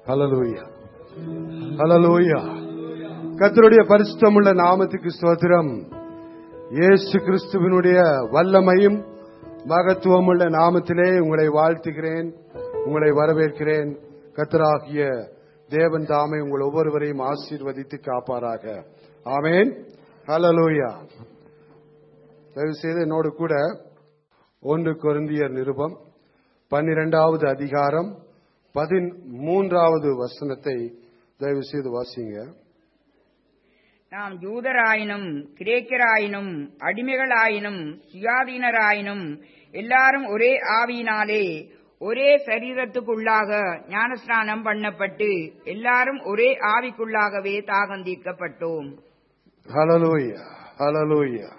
ஹalleluya ஹalleluya கர்த்தருடைய பரிசுத்தமுள்ள நாமத்துக்கு ஸ்தோத்திரம் இயேசு கிறிஸ்துவினுடைய வல்லமையும் மகத்துவமுள்ள நாமத்திலே உங்களை வாழ்த்துகிறேன் உங்களை வரவேற்கிறேன் கர்த்தராகிய தேவன் தாமே உங்கள் ஒவ்வொருவரையும் ஆசீர்வதித்து காப்பாராக ஆமென் ஹalleluya தயவு செய்து என்னோடு கூட ஒன்று கொரிந்தியர் நிருபம் பன்னிரெண்டாவது அதிகாரம் பதிமூன்றாவது வசனத்தை தயவு செய்து வாசிங்க நாம் யூதராயினும் கிரேக்கராயினும் அடிமைகளாயினும் சுயாதீனராயினும் எல்லாரும் ஒரே ஆவியினாலே ஒரே சரீரத்துக்குள்ளாக ஞானஸ்நானம் பண்ணப்பட்டு எல்லாரும் ஒரே ஆவிக்குள்ளாகவே தாகந்தீர்க்கப்பட்டோம் ஹalleluya ஹalleluya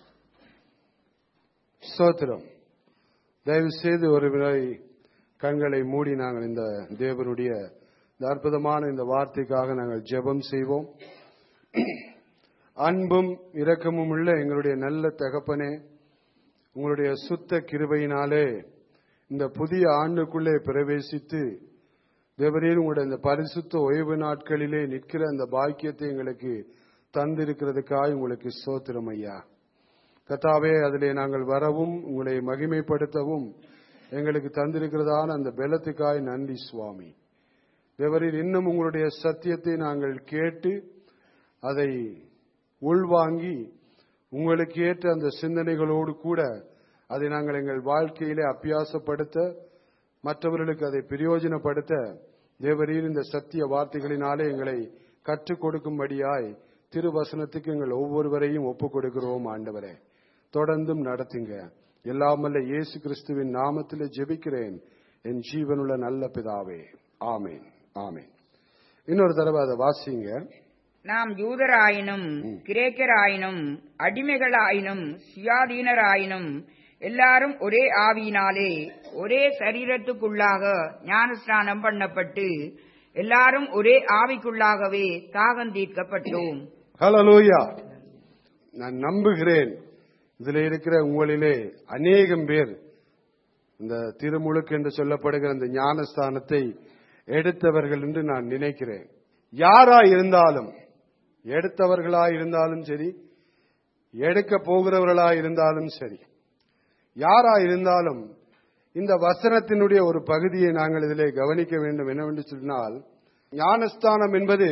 ஸ்தோத்திரம் தயவு செய்து ஒரு முறை கண்களை மூடி நாங்கள் இந்த தேவனுடைய இந்த அற்புதமான இந்த வார்த்தைக்காக நாங்கள் ஜெபம் செய்வோம் அன்பும் இரக்கமும் உள்ள எங்களுடைய நல்ல தகப்பனே உங்களுடைய சுத்த கிருபையினாலே இந்த புதிய ஆண்டுக்குள்ளே பிரவேசித்து தேவரீர் உங்களுடைய இந்த பரிசுத்த ஓய்வு நாட்களிலே நிற்கிற அந்த பாக்கியத்தை எங்களுக்கு தந்திருக்கிறதுக்காக உங்களுக்கு சோத்திரம் ஐயா கத்தாவே அதிலே நாங்கள் வரவும் உங்களை மகிமைப்படுத்தவும் எங்களுக்கு தந்திருக்கிறதான அந்த பலத்துக்காய் நன்றி சுவாமி தேவரீர் இன்னும் உங்களுடைய சத்தியத்தை நாங்கள் கேட்டு அதை உள்வாங்கி உங்களுக்கு ஏற்ற அந்த சிந்தனைகளோடு கூட அதை நாங்கள் எங்கள் வாழ்க்கையிலே அபியாசப்படுத்த மற்றவர்களுக்கு அதை பிரயோஜனப்படுத்த தேவரீர் இந்த சத்திய வார்த்தைகளினாலே எங்களை கற்றுக் கொடுக்கும்படியாய் திருவசனத்துக்கு எங்கள் ஒவ்வொருவரையும் ஒப்புக் கொடுக்கிறோம் ஆண்டவரே தொடர்ந்தும் நடத்துங்க எல்லாமல்ல இயேசு கிறிஸ்துவின் நாமத்திலே ஜெபிக்கிறேன் என் ஜீவனுள்ள நல்ல பிதாவே ஆமேன் ஆமேன் இன்னொரு தடவை அதை வாசிங்க நாம் யூதராயினும் கிரேக்கராயினும் அடிமைகளாயினும் சுயாதீனராயினும் எல்லாரும் ஒரே ஆவியினாலே ஒரே சரீரத்துக்குள்ளாக ஞானஸ்நானம் பண்ணப்பட்டு எல்லாரும் ஒரே ஆவிக்குள்ளாகவே தாகம் தீர்க்கப்பட்டோம் ஹalleluya நான் நம்புகிறேன் இதுல இருக்கிற உங்களிலே அநேகம் பேர் இந்த திருமுழுக்கு என்று சொல்லப்படுகிற இந்த ஞானஸ்தானத்தை எடுத்தவர்கள் என்று நான் நினைக்கிறேன் யாரா இருந்தாலும் எடுத்தவர்களா இருந்தாலும் சரி எடுக்க போகிறவர்களா இருந்தாலும் சரி யாரா இருந்தாலும் இந்த வசனத்தினுடைய ஒரு பகுதியை நாங்கள் இதிலே கவனிக்க வேண்டும் என்னவென்று சொன்னால் ஞானஸ்தானம் என்பது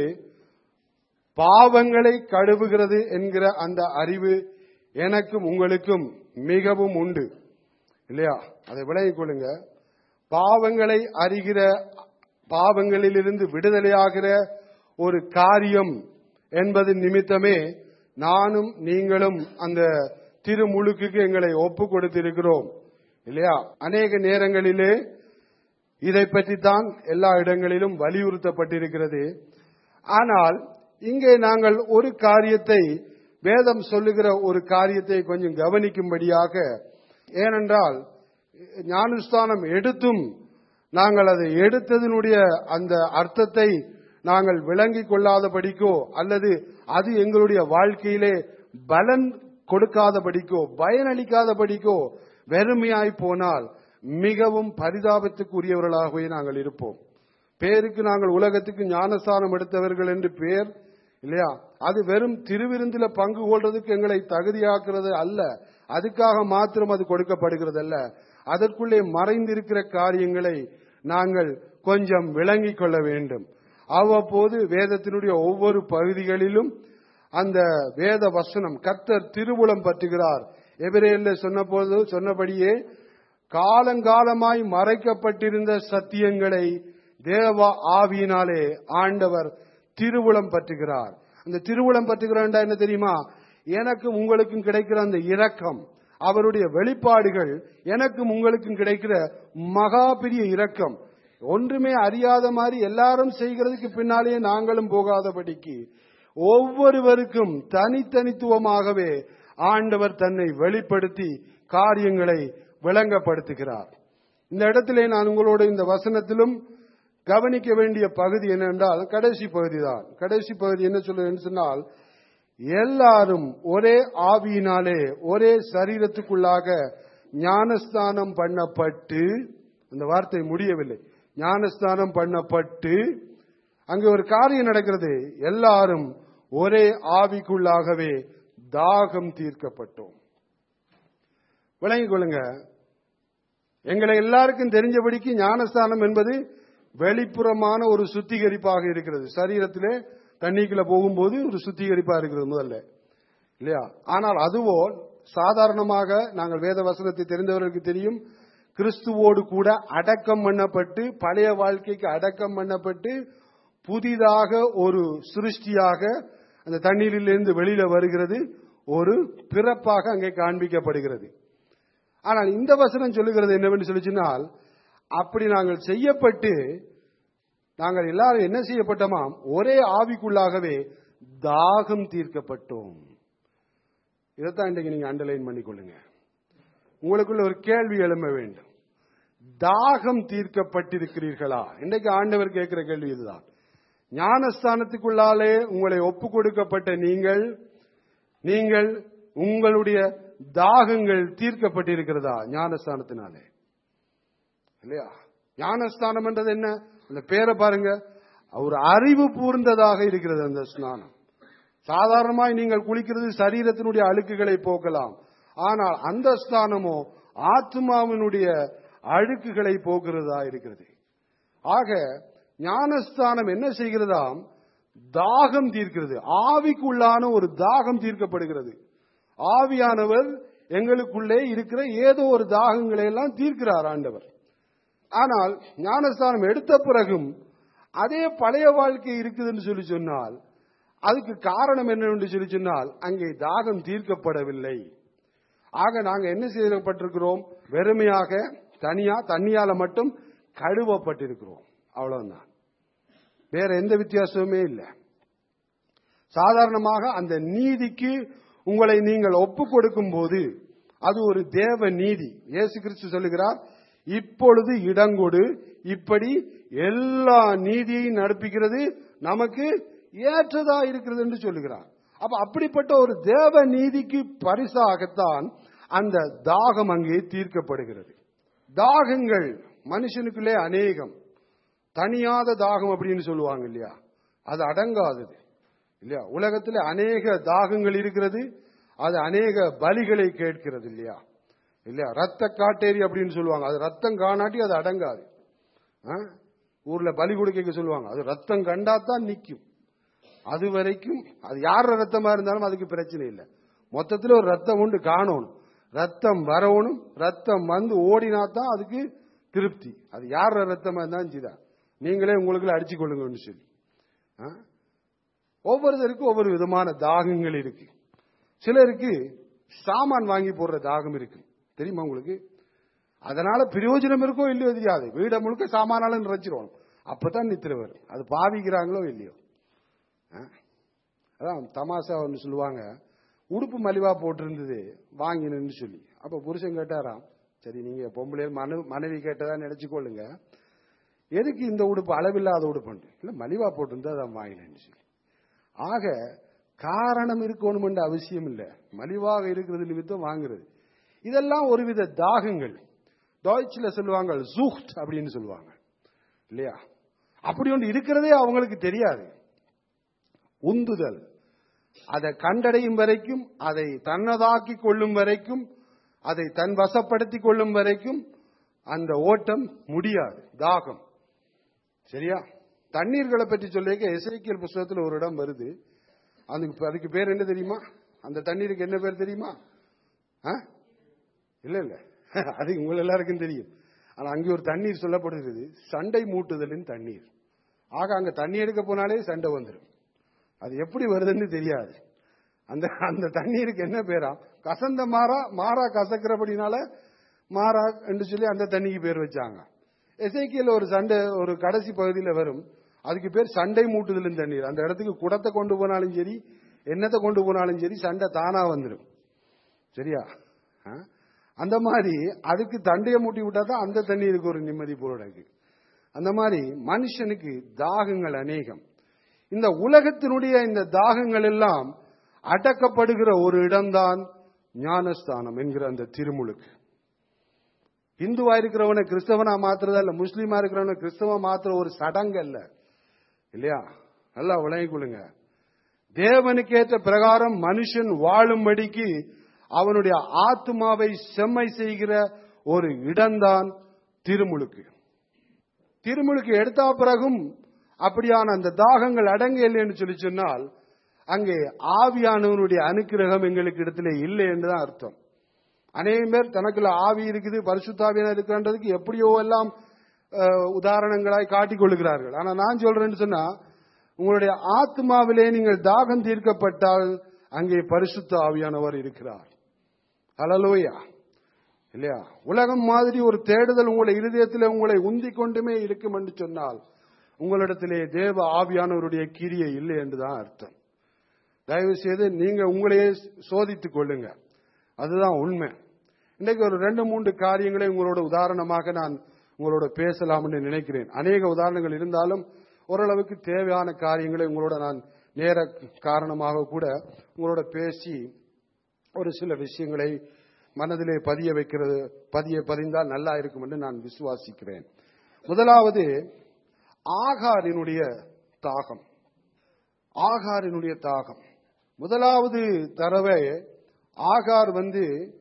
பாவங்களை கழுவுகிறது என்கிற அந்த அறிவு எனக்கும் உங்களுக்கும் மிகவும் உண்டு இல்லையா அதை விளங்கிக் கொள்ளுங்க பாவங்களை அறிகிற பாவங்களிலிருந்து விடுதலையாகிற ஒரு காரியம் என்பது நிமித்தமே நானும் நீங்களும் அந்த திருமுழுக்குக்கு எங்களை ஒப்பு கொடுத்திருக்கிறோம் இல்லையா அநேக நேரங்களிலே இதை பற்றித்தான் எல்லா இடங்களிலும் வலியுறுத்தப்பட்டிருக்கிறது ஆனால் இங்கே நாங்கள் ஒரு காரியத்தை வேதம் சொல்லுகிற ஒரு காரியத்தை கொஞ்சம் கவனிக்கும்படியாக ஏனென்றால் ஞானஸ்தானம் எடுத்தும் நாங்கள் அதை எடுத்ததனுடைய அந்த அர்த்தத்தை நாங்கள் விளங்கிக் கொள்ளாதபடிக்கோ அல்லது அது எங்களுடைய வாழ்க்கையிலே பலன் கொடுக்காதபடிக்கோ பயனளிக்காதபடிக்கோ வெறுமையாய் போனால் மிகவும் பரிதாபத்துக்குரியவர்களாகவே நாங்கள் இருப்போம் பேருக்கு நாங்கள் உலகத்துக்கு ஞானஸ்தானம் எடுத்தவர்கள் என்று பேர் இல்லையா அது வெறும் திருவிருந்தில பங்கு கொள்றதுக்கு எங்களை தகுதியாக்குறது அல்ல அதுக்காக மாத்திரம் அது கொடுக்கப்படுகிறது அல்ல அதற்குள்ளே மறைந்திருக்கிற காரியங்களை நாங்கள் கொஞ்சம் விளங்கிக் கொள்ள வேண்டும் அவ்வப்போது வேதத்தினுடைய ஒவ்வொரு பகுதிகளிலும் அந்த வேத வசனம் கர்த்தர் திருவுளம் பற்றுகிறார் எபிரேல சொன்னபோது சொன்னபடியே காலங்காலமாய் மறைக்கப்பட்டிருந்த சத்தியங்களை தேவ ஆவியினாலே ஆண்டவர் திருவுளம் பற்றுகிறார் அந்த திருவுளம் பற்றுகிறார் என்ன தெரியுமா எனக்கும் உங்களுக்கும் கிடைக்கிற அந்த இரக்கம் அவருடைய வெளிப்பாடுகள் எனக்கும் உங்களுக்கும் கிடைக்கிற மகா பெரிய இரக்கம் ஒன்றுமே அறியாத மாதிரி எல்லாரும் செய்கிறதுக்கு பின்னாலேயே நாங்களும் போகாதபடிக்கு ஒவ்வொருவருக்கும் தனித்தனித்துவமாகவே ஆண்டவர் தன்னை வெளிப்படுத்தி காரியங்களை விளங்கப்படுத்துகிறார் இந்த இடத்திலே நான் உங்களோட இந்த வசனத்திலும் கவனிக்க வேண்டிய பகுதி என்னென்றால் கடைசி பகுதி தான் கடைசி பகுதி என்ன சொல்லுன்னு சொன்னால் எல்லாரும் ஒரே ஆவியினாலே ஒரே சரீரத்துக்குள்ளாக ஞானஸ்தானம் பண்ணப்பட்டு அந்த வார்த்தை முடியவில்லை ஞானஸ்தானம் பண்ணப்பட்டு அங்கே ஒரு காரியம் நடக்கிறது எல்லாரும் ஒரே ஆவிக்குள்ளாகவே தாகம் தீர்க்கப்பட்டோம் விளங்கிக் கொள்ளுங்க எங்களை எல்லாருக்கும் தெரிஞ்சபடிக்கு ஞானஸ்தானம் என்பது வெளிப்புறமான ஒரு சுத்திகரிப்பாக இருக்கிறது சரீரத்திலே தண்ணிக்குள்ள போகும்போது ஒரு சுத்திகரிப்பா இருக்கிறது முதல்ல இல்லையா ஆனால் அதுவோ சாதாரணமாக நாங்கள் வேத வசனத்தை தெரிந்தவர்களுக்கு தெரியும் கிறிஸ்துவோடு கூட அடக்கம் பண்ணப்பட்டு பழைய வாழ்க்கைக்கு அடக்கம் பண்ணப்பட்டு புதிதாக ஒரு சிருஷ்டியாக அந்த தண்ணீரிலிருந்து வெளியில வருகிறது ஒரு பிறப்பாக அங்கே காண்பிக்கப்படுகிறது ஆனால் இந்த வசனம் சொல்லுகிறது என்னவென்று சொல்லி சொன்னால் அப்படி நாங்கள் செய்யப்பட்டு நாங்கள் எல்லாரும் என்ன செய்யப்பட்டோமாம் ஒரே ஆவிக்குள்ளாகவே தாகம் தீர்க்கப்பட்டோம் இதைத்தான் இன்றைக்கு நீங்க அண்டர்லைன் பண்ணிக்கொள்ளுங்க உங்களுக்குள்ள ஒரு கேள்வி எழும்ப வேண்டும் தாகம் தீர்க்கப்பட்டிருக்கிறீர்களா இன்றைக்கு ஆண்டவர் கேட்கிற கேள்வி இதுதான் ஞானஸ்தானத்துக்குள்ளாலே உங்களை ஒப்பு கொடுக்கப்பட்ட நீங்கள் நீங்கள் உங்களுடைய தாகங்கள் தீர்க்கப்பட்டிருக்கிறதா ஞானஸ்தானத்தினாலே இல்லையா ஞானஸ்தானம் என்றது என்ன அந்த பேரை பாருங்க ஒரு அறிவு பூர்ந்ததாக இருக்கிறது அந்த ஸ்நானம் சாதாரணமாய் நீங்கள் குளிக்கிறது சரீரத்தினுடைய அழுக்குகளை போக்கலாம் ஆனால் அந்த ஸ்தானமோ ஆத்மாவினுடைய அழுக்குகளை போக்குறதா இருக்கிறது ஆக ஞானஸ்தானம் என்ன செய்கிறதாம் தாகம் தீர்க்கிறது ஆவிக்குள்ளான ஒரு தாகம் தீர்க்கப்படுகிறது ஆவியானவர் எங்களுக்குள்ளே இருக்கிற ஏதோ ஒரு தாகங்களை எல்லாம் தீர்க்கிறார் ஆண்டவர் ஆனால் ஞானஸ்தானம் எடுத்த பிறகும் அதே பழைய வாழ்க்கை இருக்குதுன்னு சொல்லி சொன்னால் அதுக்கு காரணம் என்னவென்று சொல்லி சொன்னால் அங்கே தாகம் தீர்க்கப்படவில்லை ஆக நாங்க என்ன செய்யப்பட்டிருக்கிறோம் வெறுமையாக தனியா தண்ணியால மட்டும் கழுவப்பட்டிருக்கிறோம் அவ்வளவுதான் வேற எந்த வித்தியாசமுமே இல்லை சாதாரணமாக அந்த நீதிக்கு உங்களை நீங்கள் ஒப்பு கொடுக்கும் போது அது ஒரு தேவ நீதி இயேசு கிறிஸ்து சொல்லுகிறார் இப்பொழுது இடங்கொடு இப்படி எல்லா நீதியையும் நடப்பிக்கிறது நமக்கு ஏற்றதா இருக்கிறது என்று சொல்லுகிறார் அப்ப அப்படிப்பட்ட ஒரு தேவ நீதிக்கு பரிசாகத்தான் அந்த தாகம் அங்கே தீர்க்கப்படுகிறது தாகங்கள் மனுஷனுக்குள்ளே அநேகம் தனியாத தாகம் அப்படின்னு சொல்லுவாங்க இல்லையா அது அடங்காதது இல்லையா உலகத்தில் அநேக தாகங்கள் இருக்கிறது அது அநேக பலிகளை கேட்கிறது இல்லையா இல்லையா ரத்த காட்டேரி அப்படின்னு சொல்லுவாங்க அது ரத்தம் காணாட்டி அது அடங்காது ஆ? ஊர்ல பலி கொடுக்க சொல்லுவாங்க அது ரத்தம் கண்டாதான் நிக்கும் அது வரைக்கும் அது யார ரத்தமா இருந்தாலும் அதுக்கு பிரச்சனை இல்லை மொத்தத்தில் ஒரு ரத்தம் உண்டு காணணும் ரத்தம் வரணும் ரத்தம் வந்து ஓடினா தான் அதுக்கு திருப்தி அது யார ரத்தமா இருந்தாலும் சரி நீங்களே உங்களுக்குள்ள அடிச்சு கொள்ளுங்கன்னு சொல்லி ஆ? ஒவ்வொருத்தருக்கும் ஒவ்வொரு விதமான தாகங்கள் இருக்கு சிலருக்கு சாமான் வாங்கி போடுற தாகம் இருக்கு தெரியுமா உங்களுக்கு அதனால பிரயோஜனம் இருக்கோ இல்லையோ தெரியாது வீடை முழுக்க சாமானாலும் நிறைச்சிருவோம் அப்பதான் நித்திர வரும் அது பாவிக்கிறாங்களோ இல்லையோ ஆ? அதான் தமாஷா ஒன்று சொல்லுவாங்க உடுப்பு மலிவா போட்டிருந்தது வாங்கினு சொல்லி அப்ப புருஷன் கேட்டாராம் சரி நீங்க பொம்பளை மனு மனைவி கேட்டதா நினைச்சுக்கொள்ளுங்க எதுக்கு இந்த உடுப்பு அளவில்லாத உடுப்பு இல்ல மலிவா போட்டிருந்தா அதான் வாங்கினேன்னு சொல்லி ஆக காரணம் இருக்கணும்ன்ற அவசியம் இல்ல மலிவாக இருக்கிறது நிமித்தம் வாங்குறது இதெல்லாம் ஒருவித தாகங்கள் டாய்ச்சில் சொல்லுவாங்க ஜூஹ்ட் அப்படின்னு சொல்லுவாங்க இல்லையா அப்படி ஒன்று இருக்கிறதே அவங்களுக்கு தெரியாது உந்துதல் அதை கண்டடையும் வரைக்கும் அதை தன்னதாக்கி கொள்ளும் வரைக்கும் அதை தன் வசப்படுத்திக் கொள்ளும் வரைக்கும் அந்த ஓட்டம் முடியாது தாகம் சரியா தண்ணீர்களை பற்றி சொல்லிக்க எசைக்கியல் புஸ்தகத்தில் ஒரு இடம் வருது அதுக்கு அதுக்கு பேர் என்ன தெரியுமா அந்த தண்ணீருக்கு என்ன பேர் தெரியுமா ஆ? இல்ல இல்ல அது உங்க எல்லாருக்கும் தெரியும் ஆனா அங்கே ஒரு தண்ணீர் சொல்லப்படுகிறது சண்டை மூட்டுதலின் தண்ணீர் ஆக அங்க தண்ணி எடுக்க போனாலே சண்டை வந்துடும் அது எப்படி வருதுன்னு தெரியாது அந்த அந்த தண்ணீருக்கு என்ன பேரா கசந்த மாறா மாறா கசக்கிறபடினால மாறா என்று சொல்லி அந்த தண்ணிக்கு பேர் வச்சாங்க எசைக்கியல் ஒரு சண்டை ஒரு கடைசி பகுதியில் வரும் அதுக்கு பேர் சண்டை மூட்டுதலின் தண்ணீர் அந்த இடத்துக்கு குடத்தை கொண்டு போனாலும் சரி என்னத்தை கொண்டு போனாலும் சரி சண்டை தானா வந்துடும் சரியா ஆ? அந்த மாதிரி அதுக்கு தண்டையை மூட்டி விட்டா தான் அந்த தண்ணீருக்கு ஒரு நிம்மதி பொருளுக்கு அந்த மாதிரி மனுஷனுக்கு தாகங்கள் அநேகம் இந்த உலகத்தினுடைய இந்த தாகங்கள் எல்லாம் அடக்கப்படுகிற ஒரு இடம்தான் ஞானஸ்தானம் என்கிற அந்த திருமுழுக்கு இந்துவா இருக்கிறவனை கிறிஸ்தவனா மாத்துறதா இல்ல முஸ்லீமா இருக்கிறவனை கிறிஸ்தவ மாத்துற ஒரு சடங்கு அல்ல இல்லையா நல்லா விளங்கிக் கொள்ளுங்க தேவனுக்கேற்ற பிரகாரம் மனுஷன் வாழும்படிக்கு அவனுடைய ஆத்மாவை செம்மை செய்கிற ஒரு இடம்தான் திருமுழுக்கு திருமுழுக்கு எடுத்த பிறகும் அப்படியான அந்த தாகங்கள் அடங்க இல்லைன்னு சொல்லி சொன்னால் அங்கே ஆவியானவனுடைய அனுக்கிரகம் எங்களுக்கு இடத்துல இல்லை என்றுதான் அர்த்தம் அநேகம் பேர் தனக்குள்ள ஆவி இருக்குது பரிசுத்தாவியான இருக்கிறன்றதுக்கு எப்படியோ எல்லாம் அஹ், உதாரணங்களாய் காட்டிக் கொள்கிறார்கள் ஆனா நான் சொல்றேன்னு சொன்னா உங்களுடைய ஆத்மாவிலே நீங்கள் தாகம் தீர்க்கப்பட்டால் அங்கே பரிசுத்த ஆவியானவர் இருக்கிறார் ஹalleluya இல்லையா உலகம் மாதிரி ஒரு தேடுதல் உங்களை இருதயத்தில் உங்களை உந்தி கொண்டுமே இருக்கும் என்று சொன்னால் உங்களிடத்திலே தேவ ஆவியானவருடைய கிரியை இல்லை என்றுதான் அர்த்தம் தயவு செய்து நீங்க உங்களையே சோதித்துக் கொள்ளுங்க அதுதான் உண்மை இன்னைக்கு ஒரு ரெண்டு மூன்று காரியங்களை உங்களோட உதாரணமாக நான் உங்களோட பேசலாம் என்று நினைக்கிறேன் அநேக உதாரணங்கள் இருந்தாலும் ஓரளவுக்கு தேவையான காரியங்களை உங்களோட நான் நேர காரணமாக கூட உங்களோட பேசி ஒரு சில விஷயங்களை மனதிலே பதிய வைக்கிறது பதிய பதிந்தால் நல்லா இருக்கும் என்று நான் விசுவாசிக்கிறேன் முதலாவது ஆகாரினுடைய தாகம் ஆகாரினுடைய தாகம் முதலாவது தடவை ஆகார் வந்து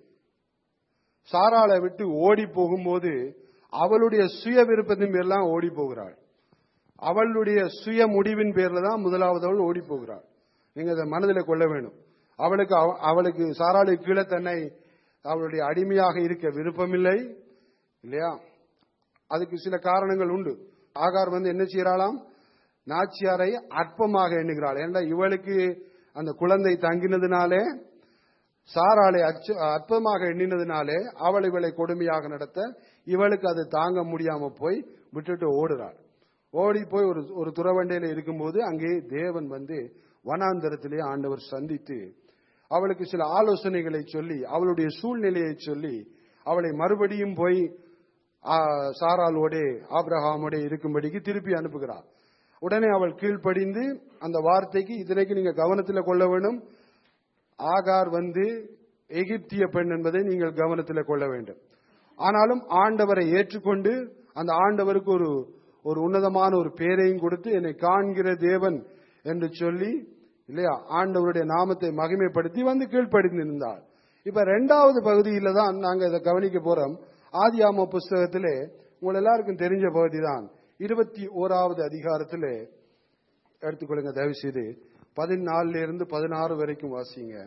சாராளை விட்டு ஓடி போகும்போது அவளுடைய சுய விருப்பத்தின் பேர்லாம் ஓடி போகிறாள் அவளுடைய சுய முடிவின் பேர்ல தான் முதலாவது அவள் ஓடி போகிறாள் நீங்க அதை மனதில் கொள்ள வேணும் அவளுக்கு அவ- அவளுக்கு சாராளுக்கு கீழே தன்னை அவளுடைய அடிமையாக இருக்க விருப்பமில்லை இல்லையா அதுக்கு சில காரணங்கள் உண்டு ஆகார் வந்து என்ன செய்யறாளாம் நாச்சியாரை அற்பமாக எண்ணுகிறாள் ஏன்னா இவளுக்கு அந்த குழந்தை தங்கினதுனாலே சாராளை அச்சு- அற்பமாக எண்ணினதுனாலே அவள் இவளை கொடுமையாக நடத்த இவளுக்கு அது தாங்க முடியாம போய் விட்டுட்டு ஓடுறாள் ஓடி போய் ஒரு ஒரு துறவண்டையில இருக்கும்போது அங்கே தேவன் வந்து வனாந்தரத்திலே ஆண்டவர் சந்தித்து அவளுக்கு சில ஆலோசனைகளை சொல்லி அவளுடைய சூழ்நிலையை சொல்லி அவளை மறுபடியும் போய் ஆ, சாராளோடே ஆபிரகாமோடே இருக்கும்படிக்கு திருப்பி அனுப்புகிறார் உடனே அவள் கீழ்ப்படிந்து அந்த வார்த்தைக்கு இதனைக்கு நீங்க கவனத்தில் கொள்ள வேணும் ஆகார் வந்து எகிப்திய பெண் என்பதை நீங்கள் கவனத்தில் கொள்ள வேண்டும் ஆனாலும் ஆண்டவரை ஏற்றுக்கொண்டு அந்த ஆண்டவருக்கு ஒரு ஒரு உன்னதமான ஒரு பேரையும் கொடுத்து என்னை காண்கிற தேவன் என்று சொல்லி இல்லையா ஆண்டவருடைய நாமத்தை மகிமைப்படுத்தி வந்து கீழ்ப்படிந்திருந்தார் இப்ப ரெண்டாவது பகுதியில தான் நாங்க இதை கவனிக்க போறோம் ஆதியாம புஸ்தகத்திலே உங்கள் எல்லாருக்கும் தெரிஞ்ச பகுதி தான் இருபத்தி ஓராவது அதிகாரத்திலே எடுத்துக்கொள்ளுங்க தயவு செய்து பதினாலுல இருந்து பதினாறு வரைக்கும் வாசிங்க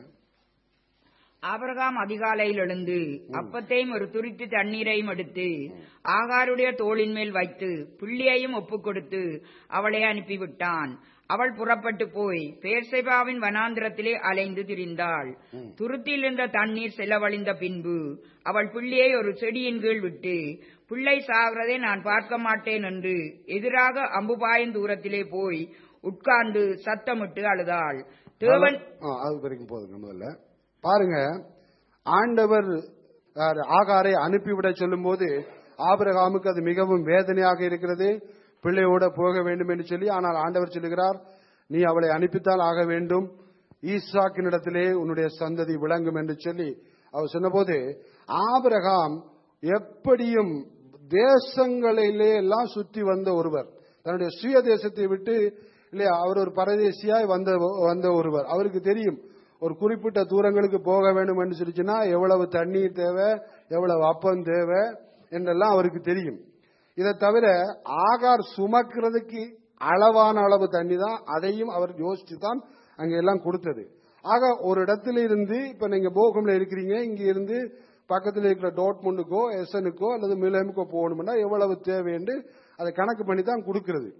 ஆபிரகாம் அதிகாலையில் எழுந்து அப்பத்தையும் ஒரு துருத்தி தண்ணீரையும் எடுத்து ஆகாருடைய தோளின் மேல் வைத்து பிள்ளையையும் ஒப்புக் கொடுத்து அவளை அனுப்பிவிட்டான் அவள் புறப்பட்டு போய் பேர்செபாவின் வனாந்திரத்திலே அலைந்து திரிந்தாள் துருத்தியில் இருந்த தண்ணீர் செலவழிந்த பின்பு அவள் பிள்ளையை ஒரு செடியின் கீழ் விட்டு பிள்ளை சாகிறதை நான் பார்க்க மாட்டேன் என்று எதிராக அம்புபாயின் தூரத்திலே போய் உட்கார்ந்து சத்தமிட்டு அழுதாள் தேவன் ஆ, அது வரைக்கும் போதுங்க முதல்ல பாருங்க ஆண்டவர் யார், ஆகாரை அனுப்பிவிட சொல்லும்போது ஆபிரகாமுக்கு அது மிகவும் வேதனையாக இருக்கிறது பிள்ளையோட போக வேண்டும் என்று சொல்லி ஆனால் ஆண்டவர் சொல்லுகிறார் நீ அவளை அனுப்பித்தால் ஆக வேண்டும் ஈசாக்கினிடத்திலே உன்னுடைய சந்ததி விளங்கும் என்று சொல்லி அவர் சொன்னபோது ஆபிரகாம் எப்படியும் தேசங்களிலே எல்லாம் சுற்றி வந்த ஒருவர் தன்னுடைய சுய தேசத்தை விட்டு இல்லையா அவர் ஒரு பரதேசியாய் வந்த வந்த ஒருவர் அவருக்கு தெரியும் ஒரு குறிப்பிட்ட தூரங்களுக்கு போக வேண்டும் என்று சொல்லிச்சுன்னா எவ்வளவு தண்ணீர் தேவை எவ்வளவு அப்பம் தேவை என்றெல்லாம் அவருக்கு தெரியும் இதை தவிர ஆகார் சுமக்கிறதுக்கு அளவான அளவு தண்ணி தான் அதையும் அவர் யோசிச்சு தான் அங்க எல்லாம் கொடுத்தது ஆக ஒரு இடத்துல இருந்து இப்ப நீங்க போகம்ல இருக்கிறீங்க இங்க இருந்து பக்கத்தில் இருக்கிற டோட்முண்டுக்கோ எஸ்எனுக்கோ அல்லது மிலமுக்கோ போகணும்னா எவ்வளவு தேவை என்று அதை கணக்கு பண்ணி தான் கொடுக்கிறது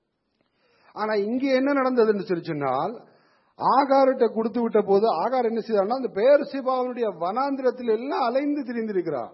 ஆனா இங்க என்ன நடந்ததுன்னு சொல்லி சொன்னால் ஆகார்கிட்ட கொடுத்து விட்ட போது ஆகார் என்ன செய்தார்னா அந்த பேர் சிபாவனுடைய வனாந்திரத்தில் எல்லாம் அலைந்து திரிந்திருக்கிறார்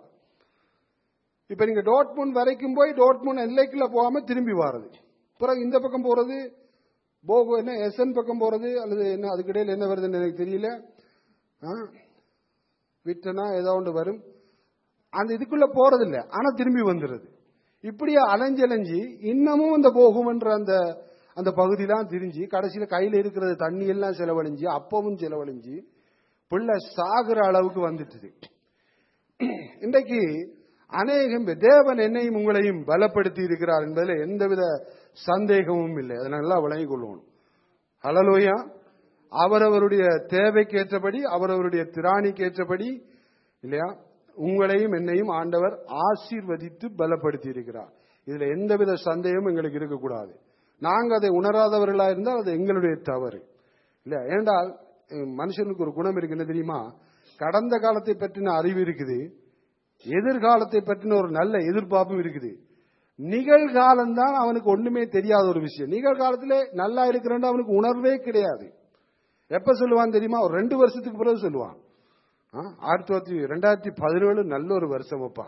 இப்ப நீங்க டோட்முன் வரைக்கும் போய் டோட்முன் எல்லைக்குள்ள போகாம திரும்பி வாரது பிறகு இந்த பக்கம் போறது போகோ என்ன எஸ்என் பக்கம் போறது அல்லது என்ன அதுக்கு இடையில என்ன வருதுன்னு எனக்கு தெரியல ஆ? விட்டனா ஏதோ ஒன்று வரும் அந்த இதுக்குள்ள போறதில்ல ஆனா திரும்பி வந்துடுது இப்படியே அலைஞ்சலைஞ்சு இன்னமும் அந்த போகும்ன்ற அந்த அந்த பகுதியெல்லாம் திரிஞ்சு கடைசியில கையில இருக்கிறது தண்ணி எல்லாம் செலவழிஞ்சு அப்பவும் செலவழிஞ்சு பிள்ளை சாகுற அளவுக்கு வந்துட்டுது இன்றைக்கு அநேகம் பேர், தேவன் என்னையும் உங்களையும் பலப்படுத்தி இருக்கிறார் என்பதில் எந்தவித சந்தேகமும் இல்லை அதை நல்லா விளங்கிக் கொள்ளணும் ஹலலோயா அவரவருடைய தேவைக்கு ஏற்றபடி அவரவருடைய திராணிக்கு ஏற்றபடி இல்லையா உங்களையும் என்னையும் ஆண்டவர் ஆசீர்வதித்து பலப்படுத்தி இருக்கிறார் இதுல எந்தவித சந்தேகமும் எங்களுக்கு இருக்கக்கூடாது நாங்க அதை உணராதவர்களா இருந்தால் அது எங்களுடைய தவறு இல்ல ஏனென்றால் அஹ், மனுஷனுக்கு ஒரு குணம் இருக்கு என்ன தெரியுமா கடந்த காலத்தை பற்றின அறிவு இருக்குது எதிர்காலத்தை பற்றின ஒரு நல்ல எதிர்பார்ப்பும் இருக்குது நிகழ்காலம் தான் அவனுக்கு ஒண்ணுமே தெரியாத ஒரு விஷயம் நிகழ்காலத்திலே நல்லா இருக்கிறேன்னு அவனுக்கு உணர்வே கிடையாது எப்ப சொல்லுவான் தெரியுமா ஒரு ரெண்டு வருஷத்துக்கு பிறகு சொல்லுவான் ஆ, ஆயிரத்தி தொள்ளாயிரத்தி ரெண்டாயிரத்தி பதினேழு நல்ல ஒரு வருஷம் அப்பா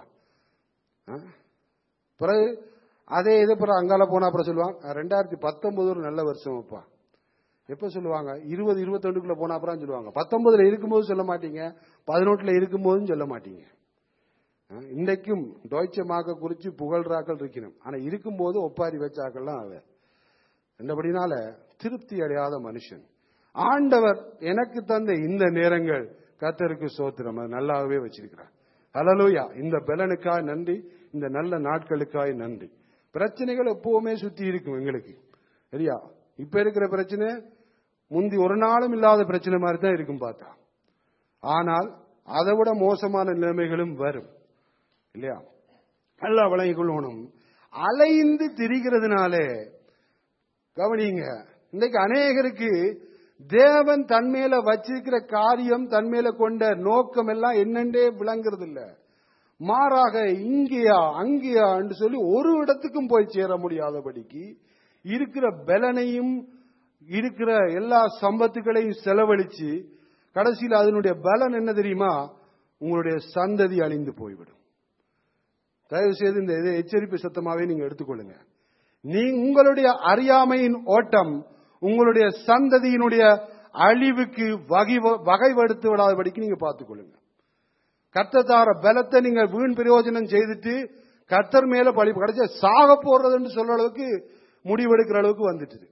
ஆ? பிறகு அதே இது பிறகு அங்கால போனா அப்புறம் சொல்லுவாங்க "ஆ, ரெண்டாயிரத்தி பத்தொன்பது ஒரு நல்ல வருஷம் அப்பா எப்ப சொல்லுவாங்க இருபது இருபத்தொண்டுக்குள்ள போனா அப்புறம் சொல்லுவாங்க பத்தொன்பதுல இருக்கும்போது சொல்ல மாட்டீங்க பதினொட்டுல இருக்கும்போதும் சொல்ல மாட்டீங்க ஆ, இன்றைக்கும் டோய்ச்சமாக குறிச்சு புகழ்றாக்கள் இருக்கணும் ஆனா இருக்கும்போது ஒப்பாரி வச்சாக்கள்லாம் அவ என்றபடினால திருப்தி அடையாத மனுஷன் ஆண்டவர் எனக்கு தந்த இந்த நேரங்கள் கத்தருக்கு சோத்திரம் அது நல்லாவே வச்சிருக்கிறார் ஹalleluya இந்த பலனுக்காய் நன்றி இந்த நல்ல நாட்களுக்காய் நன்றி பிரச்சனைகள் எப்பவுமே சுத்தி இருக்கும் எங்களுக்கு சரியா இப்ப இருக்கிற பிரச்சனை முந்தி ஒரு நாளும் இல்லாத பிரச்சனை மாதிரி தான் இருக்கும் பார்த்தா ஆனால் அதை விட மோசமான நிலைமைகளும் வரும் இல்லையா நல்லா வழங்கிக் கொள்ளணும் அலைந்து திரிகிறதுனாலே கவனிங்க இன்னைக்கு அநேகருக்கு தேவன் தன்மேல வச்சிருக்கிற காரியம் தன்மேல கொண்ட நோக்கம் எல்லாம் என்னண்டே விளங்குறது இல்ல மாறாக இங்கேயா அங்கேயா என்று சொல்லி ஒரு இடத்துக்கும் போய் சேர முடியாதபடிக்கு இருக்கிற பலனையும் இருக்கிற எல்லா சம்பத்துகளையும் செலவழிச்சு கடைசியில் அதனுடைய பலன் என்ன தெரியுமா உங்களுடைய சந்ததி அழிந்து போய்விடும் தயவு செய்து இந்த இதை எச்சரிப்பு சத்தமாவே நீங்க எடுத்துக்கொள்ளுங்க நீ உங்களுடைய அறியாமையின் ஓட்டம் உங்களுடைய சந்ததியினுடைய அழிவுக்கு வகை வகைப்படுத்தி விடாதபடிக்கு நீங்க பார்த்துக்கொள்ளுங்க கர்த்தத்தார பலத்தை நீங்க வீண் பிரயோஜனம் செய்துட்டு கர்த்தர் மேல பழி கடைசியா சாக போடுறதுன்னு சொல்ற அளவுக்கு முடிவெடுக்கிற அளவுக்கு வந்துட்டு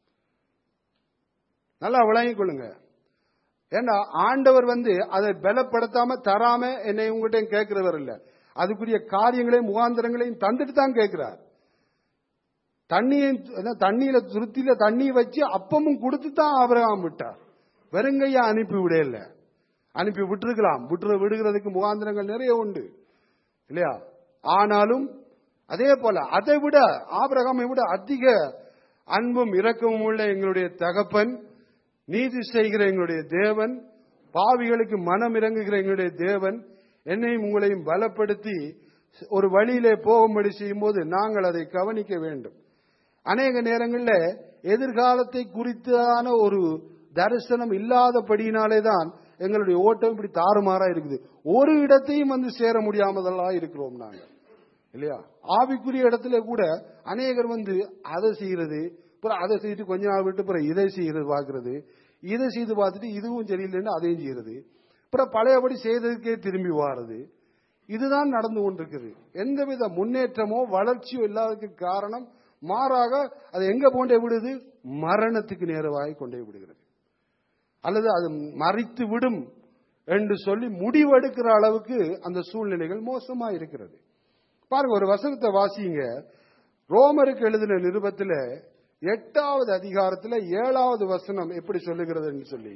நல்லா விளங்கிக் கொள்ளுங்க ஏன்னா ஆண்டவர் வந்து அதை பலப்படுத்தாம தராம என்னை உங்ககிட்ட கேட்கிறவர் இல்ல அதுக்குரிய காரியங்களையும் முகாந்திரங்களையும் தந்துட்டு தான் கேட்கிறார் தண்ணியை என்ன, தண்ணியில துருத்தியில தண்ணி வச்சு அப்பமும் கொடுத்து தான் ஆபிரகாம் விட்டார் வெறுங்கையா அனுப்பி விடல அனுப்பி விட்டுருக்கலாம் விட்டு விடுகிறதுக்கு முகாந்திரங்கள் நிறைய உண்டு இல்லையா ஆனாலும் அதே போல அதை விட ஆபிரகாமை விட அதிக அன்பும் இரக்கமும் உள்ள எங்களுடைய தகப்பன் நீதி செய்கிற எங்களுடைய தேவன் பாவிகளுக்கு மனம் இறங்குகிற எங்களுடைய தேவன் என்னையும் உங்களையும் பலப்படுத்தி ஒரு வழியிலே போகும்படி செய்யும்போது நாங்கள் அதை கவனிக்க வேண்டும் அநேக நேரங்களில் எதிர்காலத்தை குறித்தான ஒரு தரிசனம் இல்லாதபடியினாலே தான் எங்களுடைய ஓட்டம் இப்படி தாறுமாறா இருக்குது ஒரு இடத்தையும் வந்து சேர முடியாமதெல்லாம் இருக்கிறோம் நாங்கள் இல்லையா ஆவிக்குரிய இடத்துல கூட அநேகர் வந்து அதை செய்யறது அப்புறம் அதை செய்துட்டு கொஞ்ச நாள் விட்டு அப்புறம் இதை செய்யறது பார்க்கறது இதை செய்து பார்த்துட்டு இதுவும் சரியில்லைன்னு அதையும் செய்யறது அப்புறம் பழையபடி செய்ததுக்கே திரும்பி வாரது இதுதான் நடந்து கொண்டிருக்குது எந்தவித முன்னேற்றமோ வளர்ச்சியோ இல்லாததுக்கு காரணம் மாறாக அது எங்க கொண்டே விடுது மரணத்துக்கு நேரவாய் கொண்டே விடுகிறது அல்லது அது மறித்து விடும் என்று சொல்லி முடிவெடுக்கிற அளவுக்கு அந்த சூழ்நிலைகள் மோசமா இருக்கிறது பாருங்க ஒரு வசனத்தை வாசிங்க ரோமருக்கு எழுதின நிருபத்தில் எட்டாவது அதிகாரத்தில் ஏழாவது வசனம் எப்படி சொல்லுகிறதுன்னு சொல்லி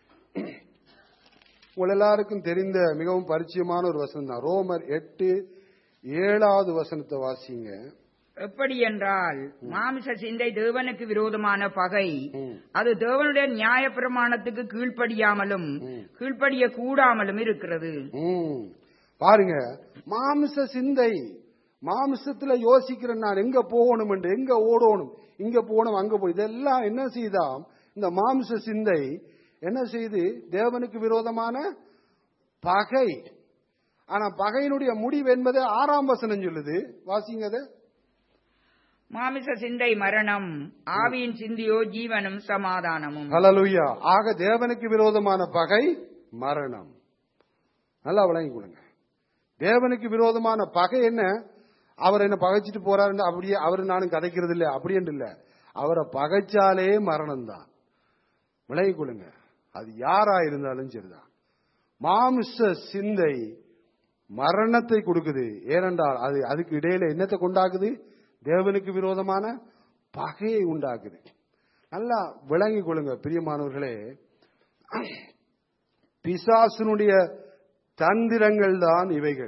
உங்கள் எல்லாருக்கும் தெரிந்த மிகவும் பரிச்சயமான ஒரு வசனம் தான் ரோமர் எட்டு ஏழாவது வசனத்தை வாசிங்க எப்படி என்றால் மாமிச சிந்தை தேவனுக்கு விரோதமான பகை ம். அது தேவனுடைய நியாய பிரமாணத்துக்கு கீழ்ப்படியாமலும் கீழ்ப்படிய கூடாமலும் இருக்கிறது ம். பாருங்க மாமிச சிந்தை மாமிசத்துல யோசிக்கிற நான் எங்க போகணும் என்று எங்க ஓடணும் இங்க போகணும் அங்க போய் இதெல்லாம் என்ன செய்தாம் இந்த மாமிச சிந்தை என்ன செய்து தேவனுக்கு விரோதமான பகை ஆனா பகையினுடைய முடிவு என்பது ஆறாம் வசனம் சொல்லுது வாசிங்க அதை. மாமிச சிந்தை மரணம் ஆவியின் சிந்தியோ ஜீவனும் சமாதானமும் ஹalleluya ஆக தேவனுக்கு விரோதமான பகை மரணம் நல்லா விளங்கி கொடுங்க தேவனுக்கு விரோதமான பகை என்ன அவர் என்ன பகைச்சிட்டு போறாருன்னு அப்படியே அவர் நானும் கதைக்கிறது இல்ல அப்படி என்று இல்ல அவரை பகைச்சாலே மரணம் தான் விளங்கி கொடுங்க அது யாரா இருந்தாலும் சரிதான் மாமிச சிந்தை மரணத்தை கொடுக்குது ஏனென்றால் அது அதுக்கு இடையில என்னத்தை கொண்டாக்குது தேவனுக்கு விரோதமான பகையை உண்டாக்குது நல்லா விளங்கிக் கொள்ளுங்க பிரியமானவர்களே பிசாசனுடைய தந்திரங்கள் தான் இவைகள்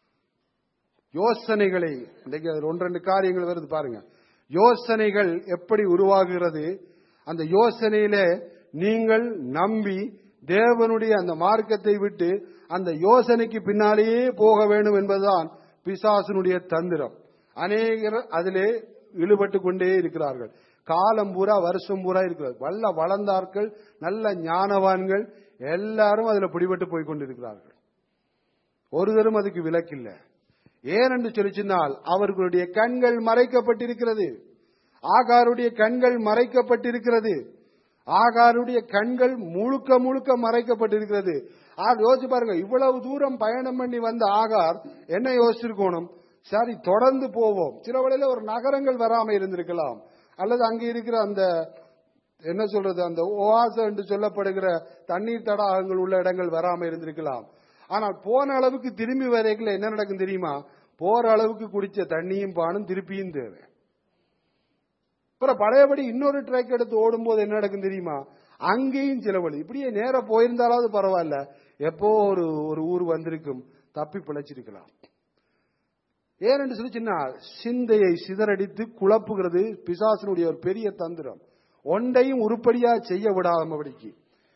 யோசனைகளை இன்னைக்கு அதுல ஒன்று ரெண்டு காரியங்கள் வருது பாருங்க யோசனைகள் எப்படி உருவாகிறது அந்த யோசனையில நீங்கள் நம்பி தேவனுடைய அந்த மார்க்கத்தை விட்டு அந்த யோசனைக்கு பின்னாலேயே போக வேண்டும் என்பதுதான் பிசாசனுடைய தந்திரம் அநேகர் அதிலே இழுபட்டு கொண்டே இருக்கிறார்கள் காலம் பூரா வருஷம் பூரா இருக்கிறார் வல்ல வளர்ந்தார்கள் நல்ல ஞானவான்கள் எல்லாரும் அதுல பிடிபட்டு போய் கொண்டிருக்கிறார்கள் ஒருவரும் அதுக்கு விலக்கில்லை ஏனென்று சொல்லி சொன்னால் அவர்களுடைய கண்கள் மறைக்கப்பட்டிருக்கிறது ஆகாருடைய கண்கள் மறைக்கப்பட்டிருக்கிறது ஆகாருடைய கண்கள் முழுக்க முழுக்க மறைக்கப்பட்டிருக்கிறது ஆ யோசிச்சு பாருங்க இவ்வளவு தூரம் பயணம் பண்ணி வந்த ஆகார் என்ன யோசிச்சிருக்கணும் சரி தொடர்ந்து போவோம் சில வேளையில ஒரு நகரங்கள் வராம இருந்திருக்கலாம் அல்லது அங்க இருக்கிற அந்த என்ன சொல்றது அந்த ஓவாச என்று சொல்லப்படுகிற தண்ணீர் தடாகங்கள் உள்ள இடங்கள் வராம இருந்திருக்கலாம் ஆனால் போன அளவுக்கு திரும்பி வரைக்கும் என்ன நடக்கும் தெரியுமா போற அளவுக்கு குடிச்ச தண்ணியும் பானும் திருப்பியும் தேவை அப்புறம் பழையபடி இன்னொரு ட்ராக் எடுத்து ஓடும்போது என்ன நடக்கும் தெரியுமா அங்கேயும் செலவழி இப்படியே நேரா போயிருந்தாலாவது பரவாயில்ல எப்போ ஒரு ஒரு ஊர் வந்திருக்கும் தப்பி பிழைச்சிருக்கலாம் ஏனென்று சொல்லி சின்ன சிந்தையை சிதறடித்து குழப்புகிறது பிசாசனுடைய ஒரு பெரிய தந்திரம் ஒன்றையும் உருப்படியா செய்ய விடாதபடிக்கு